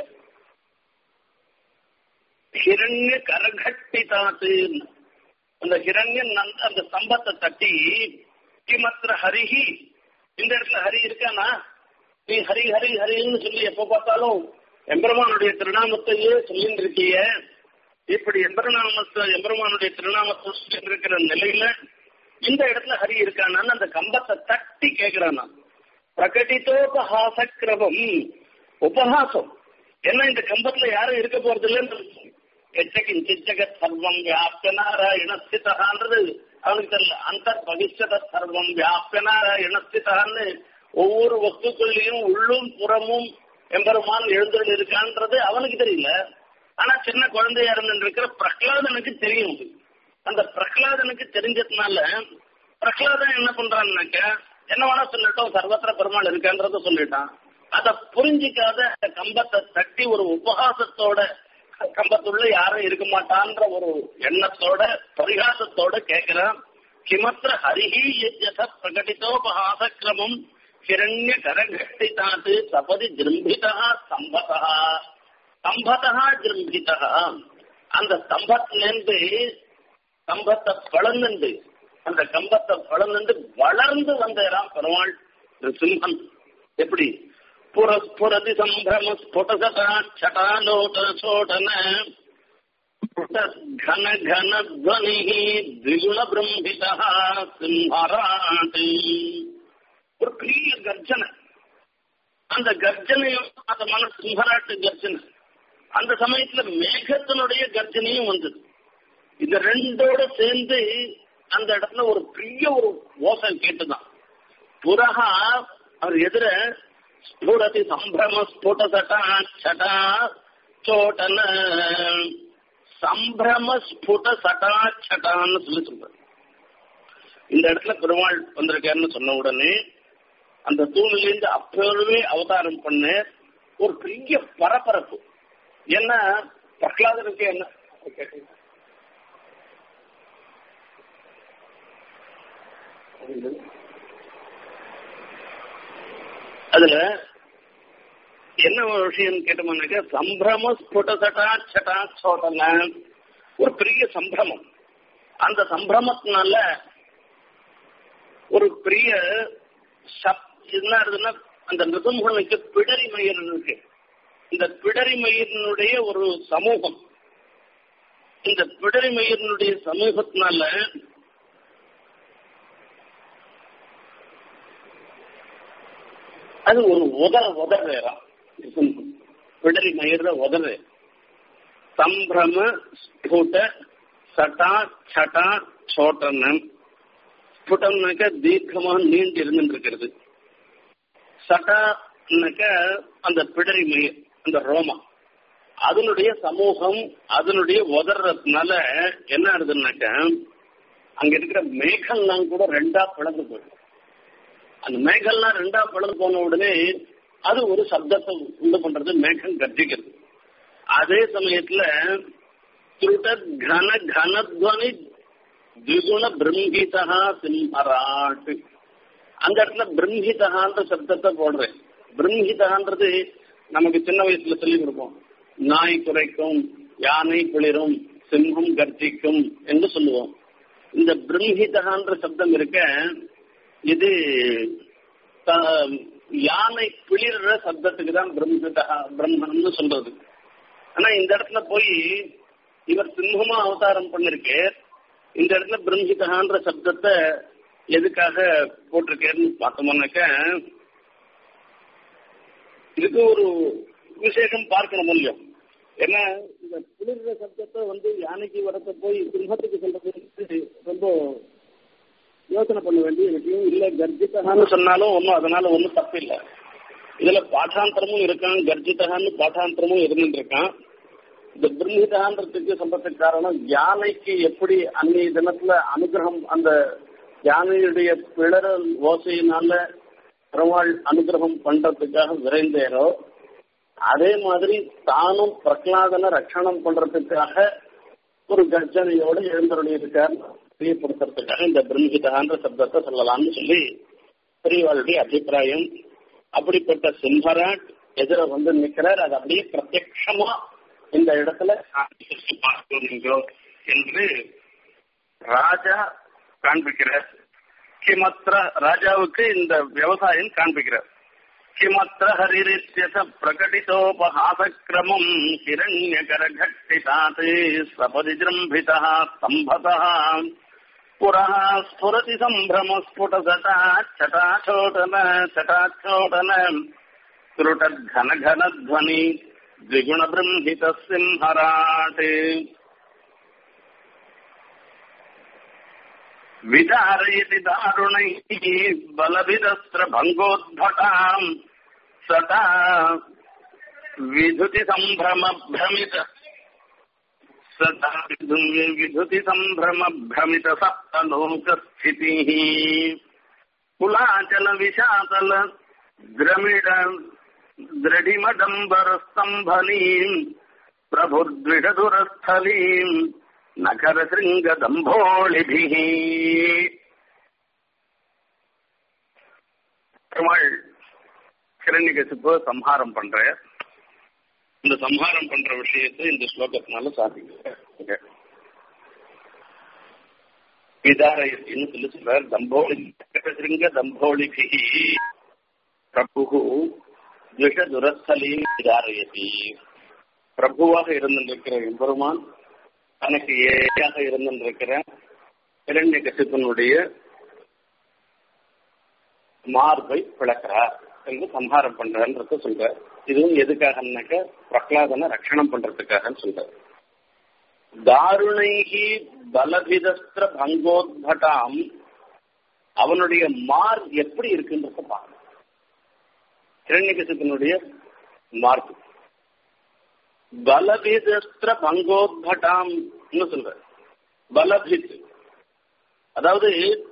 ஹிரண்ய கரகட்டி தாத்து அந்த ஹிரண்யன் அந்த ஸ்தம்பத்தை தட்டி கிமத்திர ஹரிஹி இந்த இடத்துல ஹரி இருக்கானா நீ ஹரி ஹரி ஹரின்னு சொல்லி எப்ப பார்த்தாலும் எம்பெருமானுடைய திருநாமத்தையே சொல்லிட்டு இருக்கீங்க இப்படி எம்பெருநாமத்தை எம்பெருமானுடைய திருநாமத்தை சொல்லிட்டு இருக்கிற நிலையில இந்த இடத்துல ஹரி இருக்கானான்னு அந்த கம்பத்தை தட்டி கேட்கிறானா பிரகடித்தோபஹாசக்கிரமம் உபஹாசம் என்ன இந்த கம்பத்துல யாரும் இருக்க போறது இல்லைன்னு எச்சகிஞ்சகத் சர்வம் வியாப்ய நாராயணஸ்திதான்றது அவனுக்கு தெரியல அந்த பவிஷ்யத சர்வம் வியாப்ய நாராயணஸ்திதான்னு ஒவ்வொரு வஸ்துக்குள்ளேயும் உள்ளும் புறமும் எம்பெருமான் எழுந்தருள் இருக்கான்றது அவனுக்கு தெரியல ஆனா சின்ன குழந்தையா இருந்துருக்கிற பிரகலாதனுக்கு தெரியும் அந்த பிரகலாதனுக்கு தெரிஞ்சதுனால பிரகலாதன் என்ன பண்றான்னாக்க என்ன வேணா சொல்லட்டும் சர்வத்திர பெருமாள் இருக்கான்றத சொல்லிட்டான் அத புரிஞ்சிக்காத கம்பத்தை தட்டி ஒரு உபகாசத்தோட கம்பத்துள்ள யாரும் இருக்க மாட்டான்ற ஒரு எண்ணத்தோட பரிகாசத்தோட கேட்கிறான் கிமத்திர ஹரிஹி யஜ பிரகடிதோபகாச கிரமம் ஹிரண்ய கரகட்டிதாத்து சபதி ஜிரும்பிதா ஸ்தம்பதா ஸ்தம்பதா ஜிரும்பிதா அந்த ஸ்தம்பத்திலேருந்து ஸ்தம்பத்தை பழந்துண்டு அந்த கம்பத்தை பழந்துண்டு வளர்ந்து வந்தேராம் பெருமாள் சிம்மன் எப்படி புரஸ்புரதி சம்பிரம ஸ்புடசதா சட்டாலோட சோடன घन घन ध्वनि द्विगुण பிரம்மிதா சிம்ஹராட்டி ஒரு பெரிய கர்ஜனை அந்த கர்ஜனையும் அதமான சிம்ஹராட்டு கர்ஜனை அந்த சமயத்துல மேகத்தினுடைய கர்ஜனையும் வந்தது இந்த ரெண்டோட சேர்ந்து அந்த இடத்துல ஒரு பெரிய ஒரு ஓசை கேட்டுதான் புரகா அவர் எதிர ஸ்புரதி சம்பிரம ஸ்புட சட்டா சட்டா சோட்டன சம்பிரம ஸ்புட சட்டா சட்டான்னு சொல்லி சொல்றாரு இந்த இடத்துல பெருமாள் வந்திருக்காருன்னு சொன்ன உடனே அந்த தூணிலிருந்து அப்பவே அவதாரம் பண்ண ஒரு பெரிய பரபரப்பு என்ன பிரகலாதனுக்கு என்ன கேட்டீங்க அதுல என்ன ஒரு விஷயம் கேட்டோம்னாக்க சம்பிரம ஸ்புட சட்டா சட்டா சோட்டன ஒரு பெரிய சம்பிரமம் அந்த சம்பிரமத்தினால ஒரு பெரிய என்ன இருக்குதுன்னா அந்த நிருபங்களுக்கு பிடரி மயிர் இருக்கு இந்த பிடரி மயிரினுடைய ஒரு சமூகம் இந்த பிடரி மயிரினுடைய சமூகத்தினால அது ஒரு உதர உதறேறாம் பிடரி மயிர உதறு சம்பிரம ஸ்புட சட்டா சட்டா சோட்டன ஸ்புடம்னாக்க தீர்க்கமாக நீண்டு இருந்துருக்கிறது சட்டான்னாக்க அந்த பிடரி மயிர் அந்த ரோமம் அதனுடைய சமூகம் அதனுடைய உதறதுனால என்ன ஆகுதுன்னாக்க அங்க இருக்கிற மேகம்லாம் கூட ரெண்டா பிளந்து போயிடும் அந்த மேகம்லாம் ரெண்டா பிளந்து போன உடனே அது ஒரு சப்தத்தை உண்டு பண்றது மேகம் கர்ஜிக்கிறது அதே சமயத்துல திருட்ட கன கனத்வனி திகுண பிரம்ஹிதா சிம்மராட்டு அந்த இடத்துல பிரம்ஹிதகான்ற சப்தத்தை போடுறேன் பிரம்ஹிதகான்றது நமக்கு சின்ன வயசுல சொல்லி கொடுப்போம் நாய் குறைக்கும் யானை குளிரும் சிம்மம் கர்ஜிக்கும் என்று சொல்லுவோம் இந்த பிரம்ஹிதகான்ற சப்தம் இருக்க இது யானை பிளிர்ற சப்தத்துக்கு தான் பிரம்ஹிதகா பிரம்மன்னு சொல்றது ஆனா இந்த இடத்துல போய் இவர் சிம்மமா அவதாரம் பண்ணிருக்கு இந்த இடத்துல பிரம்ஹிதகான்ற சப்தத்தை எதுக்காக போட்டிருக்கேன்னு பார்த்தோம்னாக்க இதுக்கு ஒரு விசேஷம் பார்க்கணும் இல்லையோ ஏன்னா இந்த குளிர்ற சப்தத்தை வந்து யானைக்கு வரத்த போய் சிம்மத்துக்கு சொல்றது ரொம்ப யோசனை பண்ண வேண்டிய விஷயம் இல்ல கர்ஜித்தகான்னு சொன்னாலும் ஒன்றும் அதனால ஒன்றும் தப்பு இல்லை இதுல பாட்டாந்தரமும் இருக்கான் கர்ஜித்தகான்னு பாட்டாந்தரமும் இருந்துட்டு இருக்கான் இந்த பிரம்மிதான்றதுக்கு சொல்றதுக்கு காரணம் யானைக்கு எப்படி அன்னைய தினத்துல அனுகிரகம் அந்த யானையுடைய பிளறல் ஓசையினால பெருமாள் அனுகிரகம் பண்றதுக்காக விரைந்தேரோ அதே மாதிரி தானும் பிரகலாதனை ரட்சணம் பண்றதுக்காக ஒரு கர்ஜனையோட எழுந்தருளியிருக்கார் தெரியப்படுத்துறதுக்காக இந்த பிரம்மிதான்ற சப்தத்தை சொல்லலாம்னு சொல்லி பெரியவாளுடைய அபிப்பிராயம் அப்படிப்பட்ட சிம்மராட் எதிர வந்து நிற்கிறார் அது அப்படியே பிரத்யட்சமா இந்த இடத்துல பார்க்கிறீங்களோ என்று ராஜா காண்பிக்கிறார் கிமத்திர ராஜாவுக்கு இந்த விவசாயம் காண்பிக்கிறார் கிமத்திர ஹரிரித்யச பிரகடிதோபஹாசக்கிரமம் ஹிரண்யகரகட்டிதாத் சபதிஜృంభిதः ஸ்தம்பதः புரः ஸ்புரதி சம்பிரமஸ்ஃபுடசட்டா சட்டாச்சோடன சட்டாச்சோடன त्रुटघनघनध्वनि द्विगुणबृंहितः सिंहराट् विदारयति दारुणैः बलभिदस्त्रभङ्गोद्भटाम् सटा विधुतिसम्भ्रमभ्रमित सदा विधुतिसम्भ्रमभ्रमितसप्तलोकस्थितिः कुलाचलविशातल द्रमिड द्रढिमडम्बरस्तम्भनीम् प्रभुर्द्विषधुरस्थलीम् நகரசிருங்கதம்போளிபிः பெருமாள் கிரண்யகசிப்பு சம்ஹாரம் பண்ற இந்த சம்ஹாரம் பண்ற விஷயத்தை இந்த ஸ்லோகத்தினால சாதிக்க விதாரயத்தின்னு சொல்லி சொல்றார் தம்போளி நகரசிருங்க தம்போளிபிகி பிரபு துஷ துரஸ்தலையும் விதாரயதி பிரபுவாக இருந்திருக்கிற எம்பெருமான் தனக்கு ஏழையாக இருந்திருக்கிற இரண்ய கசிப்பனுடைய மார்பை பிளக்கிறார் என்று சம்ஹாரம் பண்றன்றத சொல்ற இதுவும் எதுக்காகனாக்க பிரகலாதனை ரட்சணம் பண்றதுக்காக சொல்ற தாருணைகி பலபிதஸ்திர பங்கோத்பட்டாம் அவனுடைய மார் எப்படி இருக்குன்றத பார்க்கணும் கிரண்யகசிப்பனுடைய மார்க் பலபிதஸ்திர பங்கோத்பட்டாம் சொல்ற பலபித் அதாவது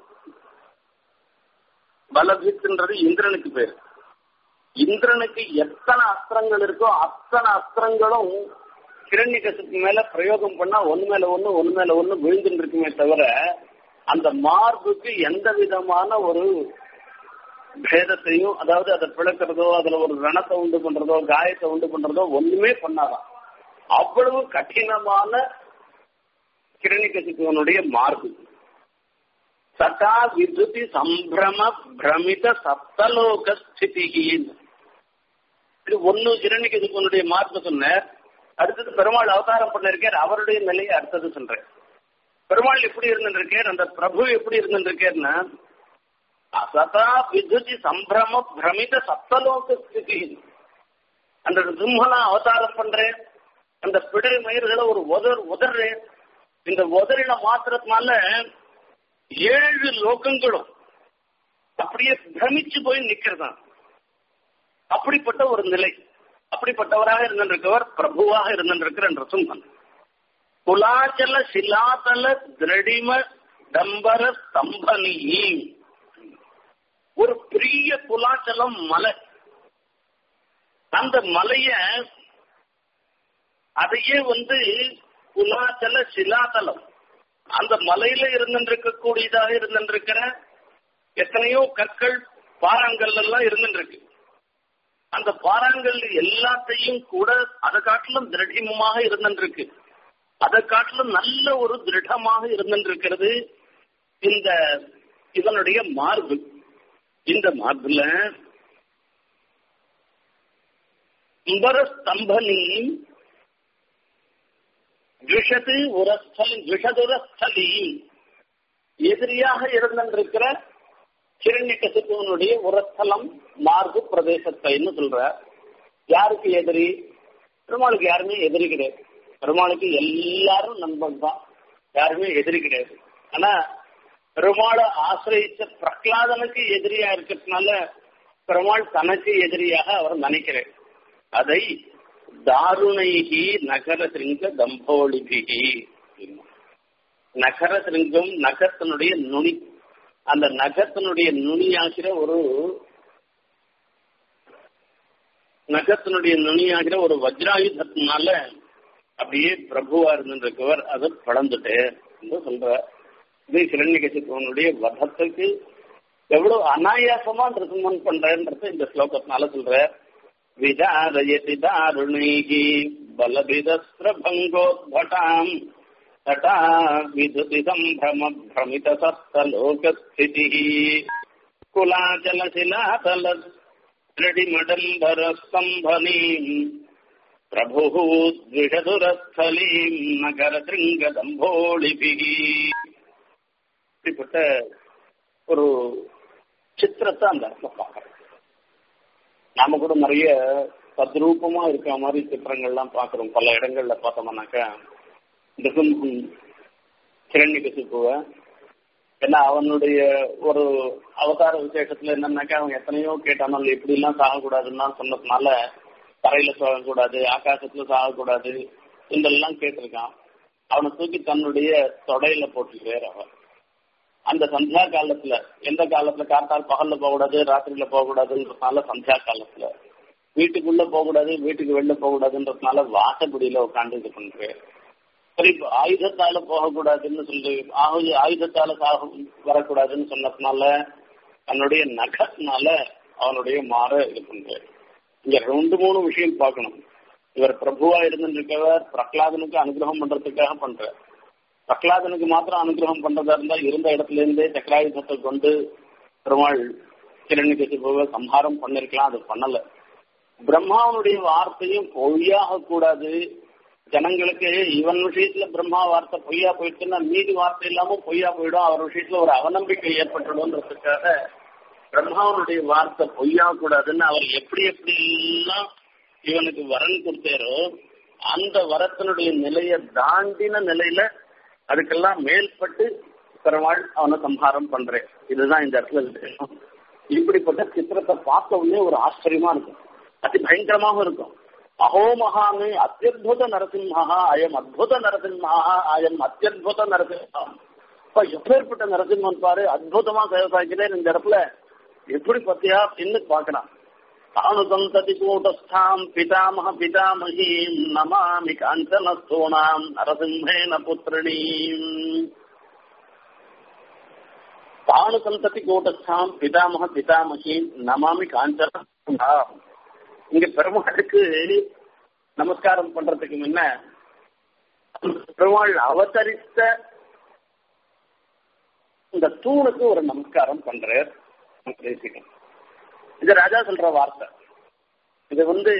பலபித்ன்றது இந்திரனுக்கு பேர் இந்திரனுக்கு எத்தனை அஸ்திரங்கள் இருக்கோ அத்தனை அஸ்திரங்களும் கிரண்யகசுக்கு மேல பிரயோகம் பண்ணா ஒண்ணு மேல ஒண்ணு ஒண்ணு மேல ஒண்ணு விழுந்துட்டு இருக்குமே தவிர அந்த மார்புக்கு எந்த விதமான ஒரு பேதத்தையும் அதாவது அதை பிளக்கிறதோ அதுல ஒரு ரணத்தை உண்டு பண்றதோ காயத்தை உண்டு பண்றதோ ஒண்ணுமே பண்ணாதான் அவ்வளவு கடினமான கிரணிகசிக்குவனுடைய மார்பு சதா விதுதி சம்பிரம பிரமித சப்தலோக ஸ்திதி இது ஒன்னு கிரணிகசிக்குவனுடைய மார்பு சொன்ன அடுத்தது பெருமாள் அவதாரம் பண்ணிருக்கார் அவருடைய நிலையை அடுத்தது சொல்றேன் பெருமாள் எப்படி இருந்திருக்கார் அந்த பிரபு எப்படி இருந்திருக்காருன்னா சதா விதுதி சம்பிரம பிரமித சப்தலோக ஸ்திதி அந்த சிம்மனா அவதாரம் பண்றேன் அந்த பிடரி மயிர்களை ஒரு உதர் உதர்றேன் இந்த உதறின மாத்திரத்தினால ஏழு லோகங்களும் அப்படியே பிரமிச்சு போய் நிக்கிறதான் அப்படிப்பட்ட ஒரு நிலை அப்படிப்பட்டவராக இருந்திருக்கவர் பிரபுவாக இருந்திருக்கிற நரசிம்மன் குலாச்சல சிலாதல திரடிம டம்பர ஸ்தம்பனி ஒரு பெரிய குலாச்சலம் மலை அந்த மலைய அதையே வந்து குலாச்சல சிலாதலம் அந்த மலையில இருந்திருக்கக்கூடியதாக இருந்திருக்கிற எத்தனையோ கற்கள் பாறாங்கல் எல்லாம் இருந்துருக்கு அந்த பாறாங்கல் எல்லாத்தையும் கூட அதை காட்டிலும் திருடமாக இருந்திருக்கு அதை காட்டிலும் நல்ல ஒரு திருடமாக இருந்திருக்கிறது இந்த இதனுடைய மார்பு இந்த மார்புல ஸ்தம்பனி விஷது உரஸ்தல் விஷதுரஸ்தலி எதிரியாக இருந்திருக்கிற கிரண்ய கசிப்புவனுடைய உரஸ்தலம் மார்பு பிரதேசத்தைன்னு சொல்ற யாருக்கு எதிரி பெருமாளுக்கு யாருமே எதிரி கிடையாது பெருமாளுக்கு எல்லாரும் நண்பன் தான் யாருமே எதிரி கிடையாது ஆனா பெருமாளை ஆசிரியிச்ச பிரகலாதனுக்கு எதிரியா இருக்கிறதுனால பெருமாள் தனக்கு எதிரியாக அவர் நினைக்கிறார் அதை தாருணைகி நகர சிங்க தம்போலிபிகி நகர சிங்கம் நகத்தினுடைய நுனி அந்த நகத்தினுடைய நுனியாகிற ஒரு நகத்தினுடைய நுனியாகிற ஒரு வஜ்ராயுதத்தினால அப்படியே பிரபுவா இருந்திருக்கவர் அதை பழந்துட்டு என்று சொல்ற இது கிரண்யகசிபவனுடைய வதத்துக்கு எவ்வளவு அனாயாசமா நிருசமன் பண்றேன்றத இந்த ஸ்லோகத்தினால சொல்ற விதாரயதி தாருணைகி பலபிதஸ்திரபங்கோத்பட்டாம் தட்டா விதுதி சம்பிரம பிரமித சஸ்தலோகஸ்திதி குலாச்சல சிலாதல திருடிமடம்பர ஸ்தம்பனீம் பிரபு द्विषधुरस्थलीम् நகரதிருங்கதம்போளிபிகி இப்படிப்பட்ட ஒரு சித்திரத்தை அந்த இடத்துல பார்க்கறோம் நாம கூட நிறைய தத்ரூபமா இருக்கிற மாதிரி சித்திரங்கள்லாம் பார்க்கிறோம் பல இடங்கள்ல பார்த்தோம்னாக்கா நிருசிம்ஹம் கிரண்யகசிப்புவை ஏன்னா அவனுடைய ஒரு அவதார விசேஷத்துல என்னன்னாக்கா அவன் எத்தனையோ கேட்டானோ எப்படி எல்லாம் சாகக்கூடாதுன்னா சொன்னதுனால தரையில சாகக்கூடாது ஆகாசத்துல சாகக்கூடாது இதெல்லாம் கேட்டிருக்கான் அவனை தூக்கி தன்னுடைய தொடையில போட்டுக்கிறார் அவன் அந்த சந்தியா காலத்துல எந்த காலத்துல காத்தால் பகல்ல போகக்கூடாது ராத்திரியில போகக்கூடாதுன்றதுனால சந்தியா காலத்துல வீட்டுக்குள்ள போகக்கூடாது வீட்டுக்கு வெளில போகக்கூடாதுன்றதுனால வாசப்படியில உட்காந்து இது பண்றேன் சரி ஆயுதத்தால போகக்கூடாதுன்னு சொல்லி ஆயுத ஆயுதத்தால சாக வரக்கூடாதுன்னு சொன்னதுனால தன்னுடைய நகத்தினால அவனுடைய மாற இது பண்றாரு இங்க ரெண்டு மூணு விஷயம் பார்க்கணும் இவர் பிரபுவா இருந்திருக்கவர் பிரகலாதனுக்கு அனுகிரகம் பண்றதுக்காக பண்றார் பிரகலாதனுக்கு மாத்திரம் அனுகிரகம் பண்றதா இருந்தா இருந்த இடத்துல இருந்தே சக்கராயுதத்தை கொண்டு பெருமாள் கிரணி கசிபுவை சம்ஹாரம் பண்ணிருக்கலாம் அது பண்ணல பிரம்மாவனுடைய வார்த்தையும் பொய்யாக கூடாது ஜனங்களுக்கு இவன் விஷயத்துல பிரம்மா வார்த்தை பொய்யா போயிடுச்சுன்னா மீதி வார்த்தை இல்லாம பொய்யா போயிடும் அவர் விஷயத்துல ஒரு அவநம்பிக்கை ஏற்பட்டுடும்ன்றதுக்காக பிரம்மாவனுடைய வார்த்தை பொய்யா கூடாதுன்னு அவர் எப்படி எப்படி எல்லாம் இவனுக்கு வரன் கொடுத்தாரோ அந்த வரத்தினுடைய நிலையை தாண்டின நிலையில அதுக்கெல்லாம் மேல்பட்டு பெருமாள் அவனை சம்ஹாரம் பண்றேன் இதுதான் இந்த இடத்துல விசேஷம் இப்படிப்பட்ட சித்திரத்தை பார்த்த உடனே ஒரு ஆச்சரியமா இருக்கும் அதி பயங்கரமாக இருக்கும் அஹோ மகாமே அத்தியுத நரசிம்ஹா அயம் அத்புத நரசிம்ஹா அயம் அத்தியுத நரசிம்ஹா இப்ப எப்பேற்பட்ட நரசிம்மன் பாரு அற்புதமா விவசாயிக்கிறேன் இந்த இடத்துல எப்படி பத்தியா அப்படின்னு பாக்கலாம் தானுசந்ததி கூட்டஸ்தாம் பிதாமக பிதாமகீம் நமாமி காஞ்சனஸ்தூணாம் நரசிம்மேன புத்திரணீம் தானுசந்ததி கூட்டஸ்தாம் பிதாமக பிதாமகீம் நமாமி காஞ்சனஸ்தூணாம் இங்க பெருமாளுக்கு நமஸ்காரம் பண்றதுக்கு முன்ன பெருமாள் அவதரித்த இந்த தூணுக்கு ஒரு நமஸ்காரம் பண்றார் பேசிக்கணும் இது ராஜா சொல்ற வார்த்தை இது வந்து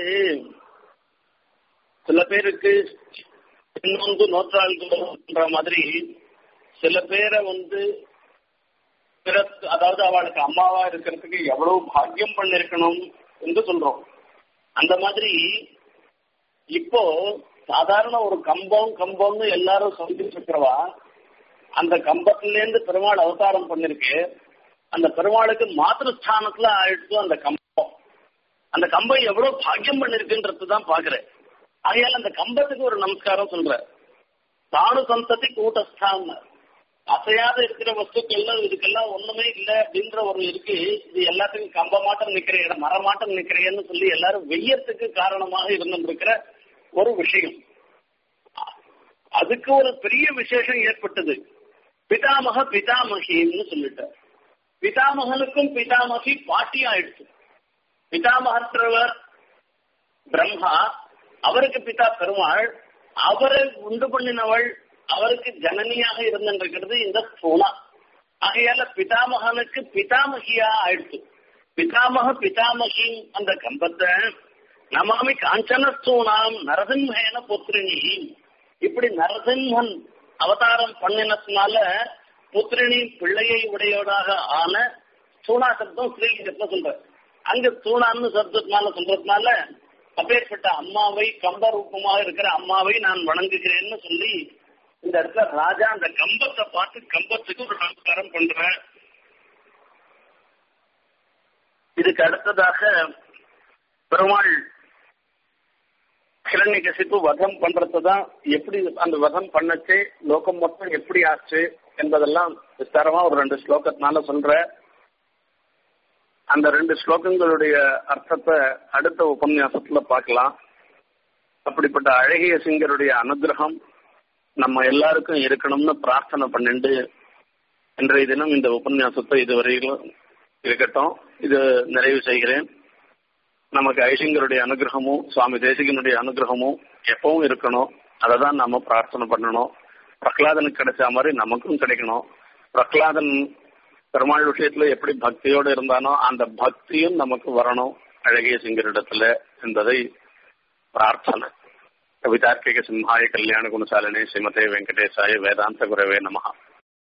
சில பேருக்கு இன்னொன்று நூற்றாண்டுன்ற மாதிரி சில பேரை வந்து அதாவது அவளுக்கு அம்மாவா இருக்கிறதுக்கு எவ்வளவு பாக்கியம் பண்ணிருக்கணும் என்று சொல்றோம் அந்த மாதிரி இப்போ சாதாரண ஒரு கம்பம் கம்பம்னு எல்லாரும் சொல்லிட்டு இருக்கிறவா அந்த கம்பத்திலேருந்து பெருமாள் அவதாரம் பண்ணிருக்கு அந்த பெருமாளுக்கு மாத்திருஸ்தானத்துல ஆயிடுச்சு அந்த கம்பம் அந்த கம்பம் எவ்வளவு பாக்கியம் பண்ணிருக்குன்றது தான் பாக்குறேன் ஆகையால அந்த கம்பத்துக்கு ஒரு நமஸ்காரம் சொல்ற தானு சந்ததி கூட்டஸ்தான் அசையாத இருக்கிற வஸ்துக்கள்லாம் இதுக்கெல்லாம் ஒண்ணுமே இல்லை அப்படின்ற ஒரு இருக்கு இது எல்லாத்துக்கும் கம்ப மாட்டம் நிக்கிறேன் மரமாட்டம் நிக்கிறேன்னு சொல்லி எல்லாரும் வெய்யத்துக்கு காரணமாக இருந்திருக்கிற ஒரு விஷயம் அதுக்கு ஒரு பெரிய விசேஷம் ஏற்பட்டது பிதாமக பிதாமகின்னு சொல்லிட்டார் பிதாமகனுக்கும் பிதாமகி பாட்டி ஆயிடுச்சு பிதாமகன்றவர் பிரம்மா அவருக்கு பிதா பெருமாள் அவரை உண்டு பண்ணினவள் அவருக்கு ஜனனியாக இருந்திருக்கிறது இந்த சோனா ஆகையால பிதாமகனுக்கு பிதாமகியா ஆயிடுச்சு பிதாமக பிதாமகி அந்த கம்பத்தை நமாமி காஞ்சனஸ்தூனாம் நரசிம்மேன புத்திரினி இப்படி நரசிம்மன் அவதாரம் பண்ணினதுனால புத்திரினி பிள்ளையை உடையவராக ஆன ஸ்தூணா சப்தம் ஸ்ரீலிங்கத்துல சொல்ற அங்க ஸ்தூணான்னு சப்தத்தினால சொல்றதுனால அப்பேற்பட்ட அம்மாவை கம்ப ரூபமாக இருக்கிற அம்மாவை நான் வணங்குகிறேன்னு சொல்லி இந்த இடத்துல ராஜா அந்த கம்பத்தை பார்த்து கம்பத்துக்கு ஒரு நமஸ்காரம் பண்ற இதுக்கு அடுத்ததாக பெருமாள் கிரண்ய கசிப்பு வதம் பண்றதுதான் எப்படி அந்த வதம் பண்ணச்சு லோகம் மொத்தம் எப்படி ஆச்சு என்பதெல்லாம் விஸ்தாரமா ஒரு ரெண்டு ஸ்லோகத்தினால சொல்ற அந்த ரெண்டு ஸ்லோகங்களுடைய அர்த்தத்தை அடுத்த உபன்யாசத்துல பார்க்கலாம் அப்படிப்பட்ட அழகிய சிங்கருடைய அனுகிரகம் நம்ம எல்லாருக்கும் இருக்கணும்னு பிரார்த்தனை பண்ணிட்டு இன்றைய தினம் இந்த உபன்யாசத்தை இதுவரையிலும் இருக்கட்டும் இது நிறைவு செய்கிறேன் நமக்கு ஐசிங்கருடைய அனுகிரகமும் சுவாமி தேசிகனுடைய அனுகிரகமும் எப்பவும் இருக்கணும் அதை தான் நம்ம பிரார்த்தனை பண்ணணும் பிரகலாதனுக்கு கிடைச்ச மாதிரி நமக்கும் கிடைக்கணும் பிரகலாதன் பெருமாள் விஷயத்துல எப்படி பக்தியோடு இருந்தானோ அந்த பக்தியும் நமக்கு வரணும் அழகிய சிங்கரிடத்துல என்பதை பிரார்த்தனை கவிதார்க்கிக சிம்ஹாய கல்யாண குணசாலினே ஸ்ரீமதே வெங்கடேசாய வேதாந்த குரவே நமகா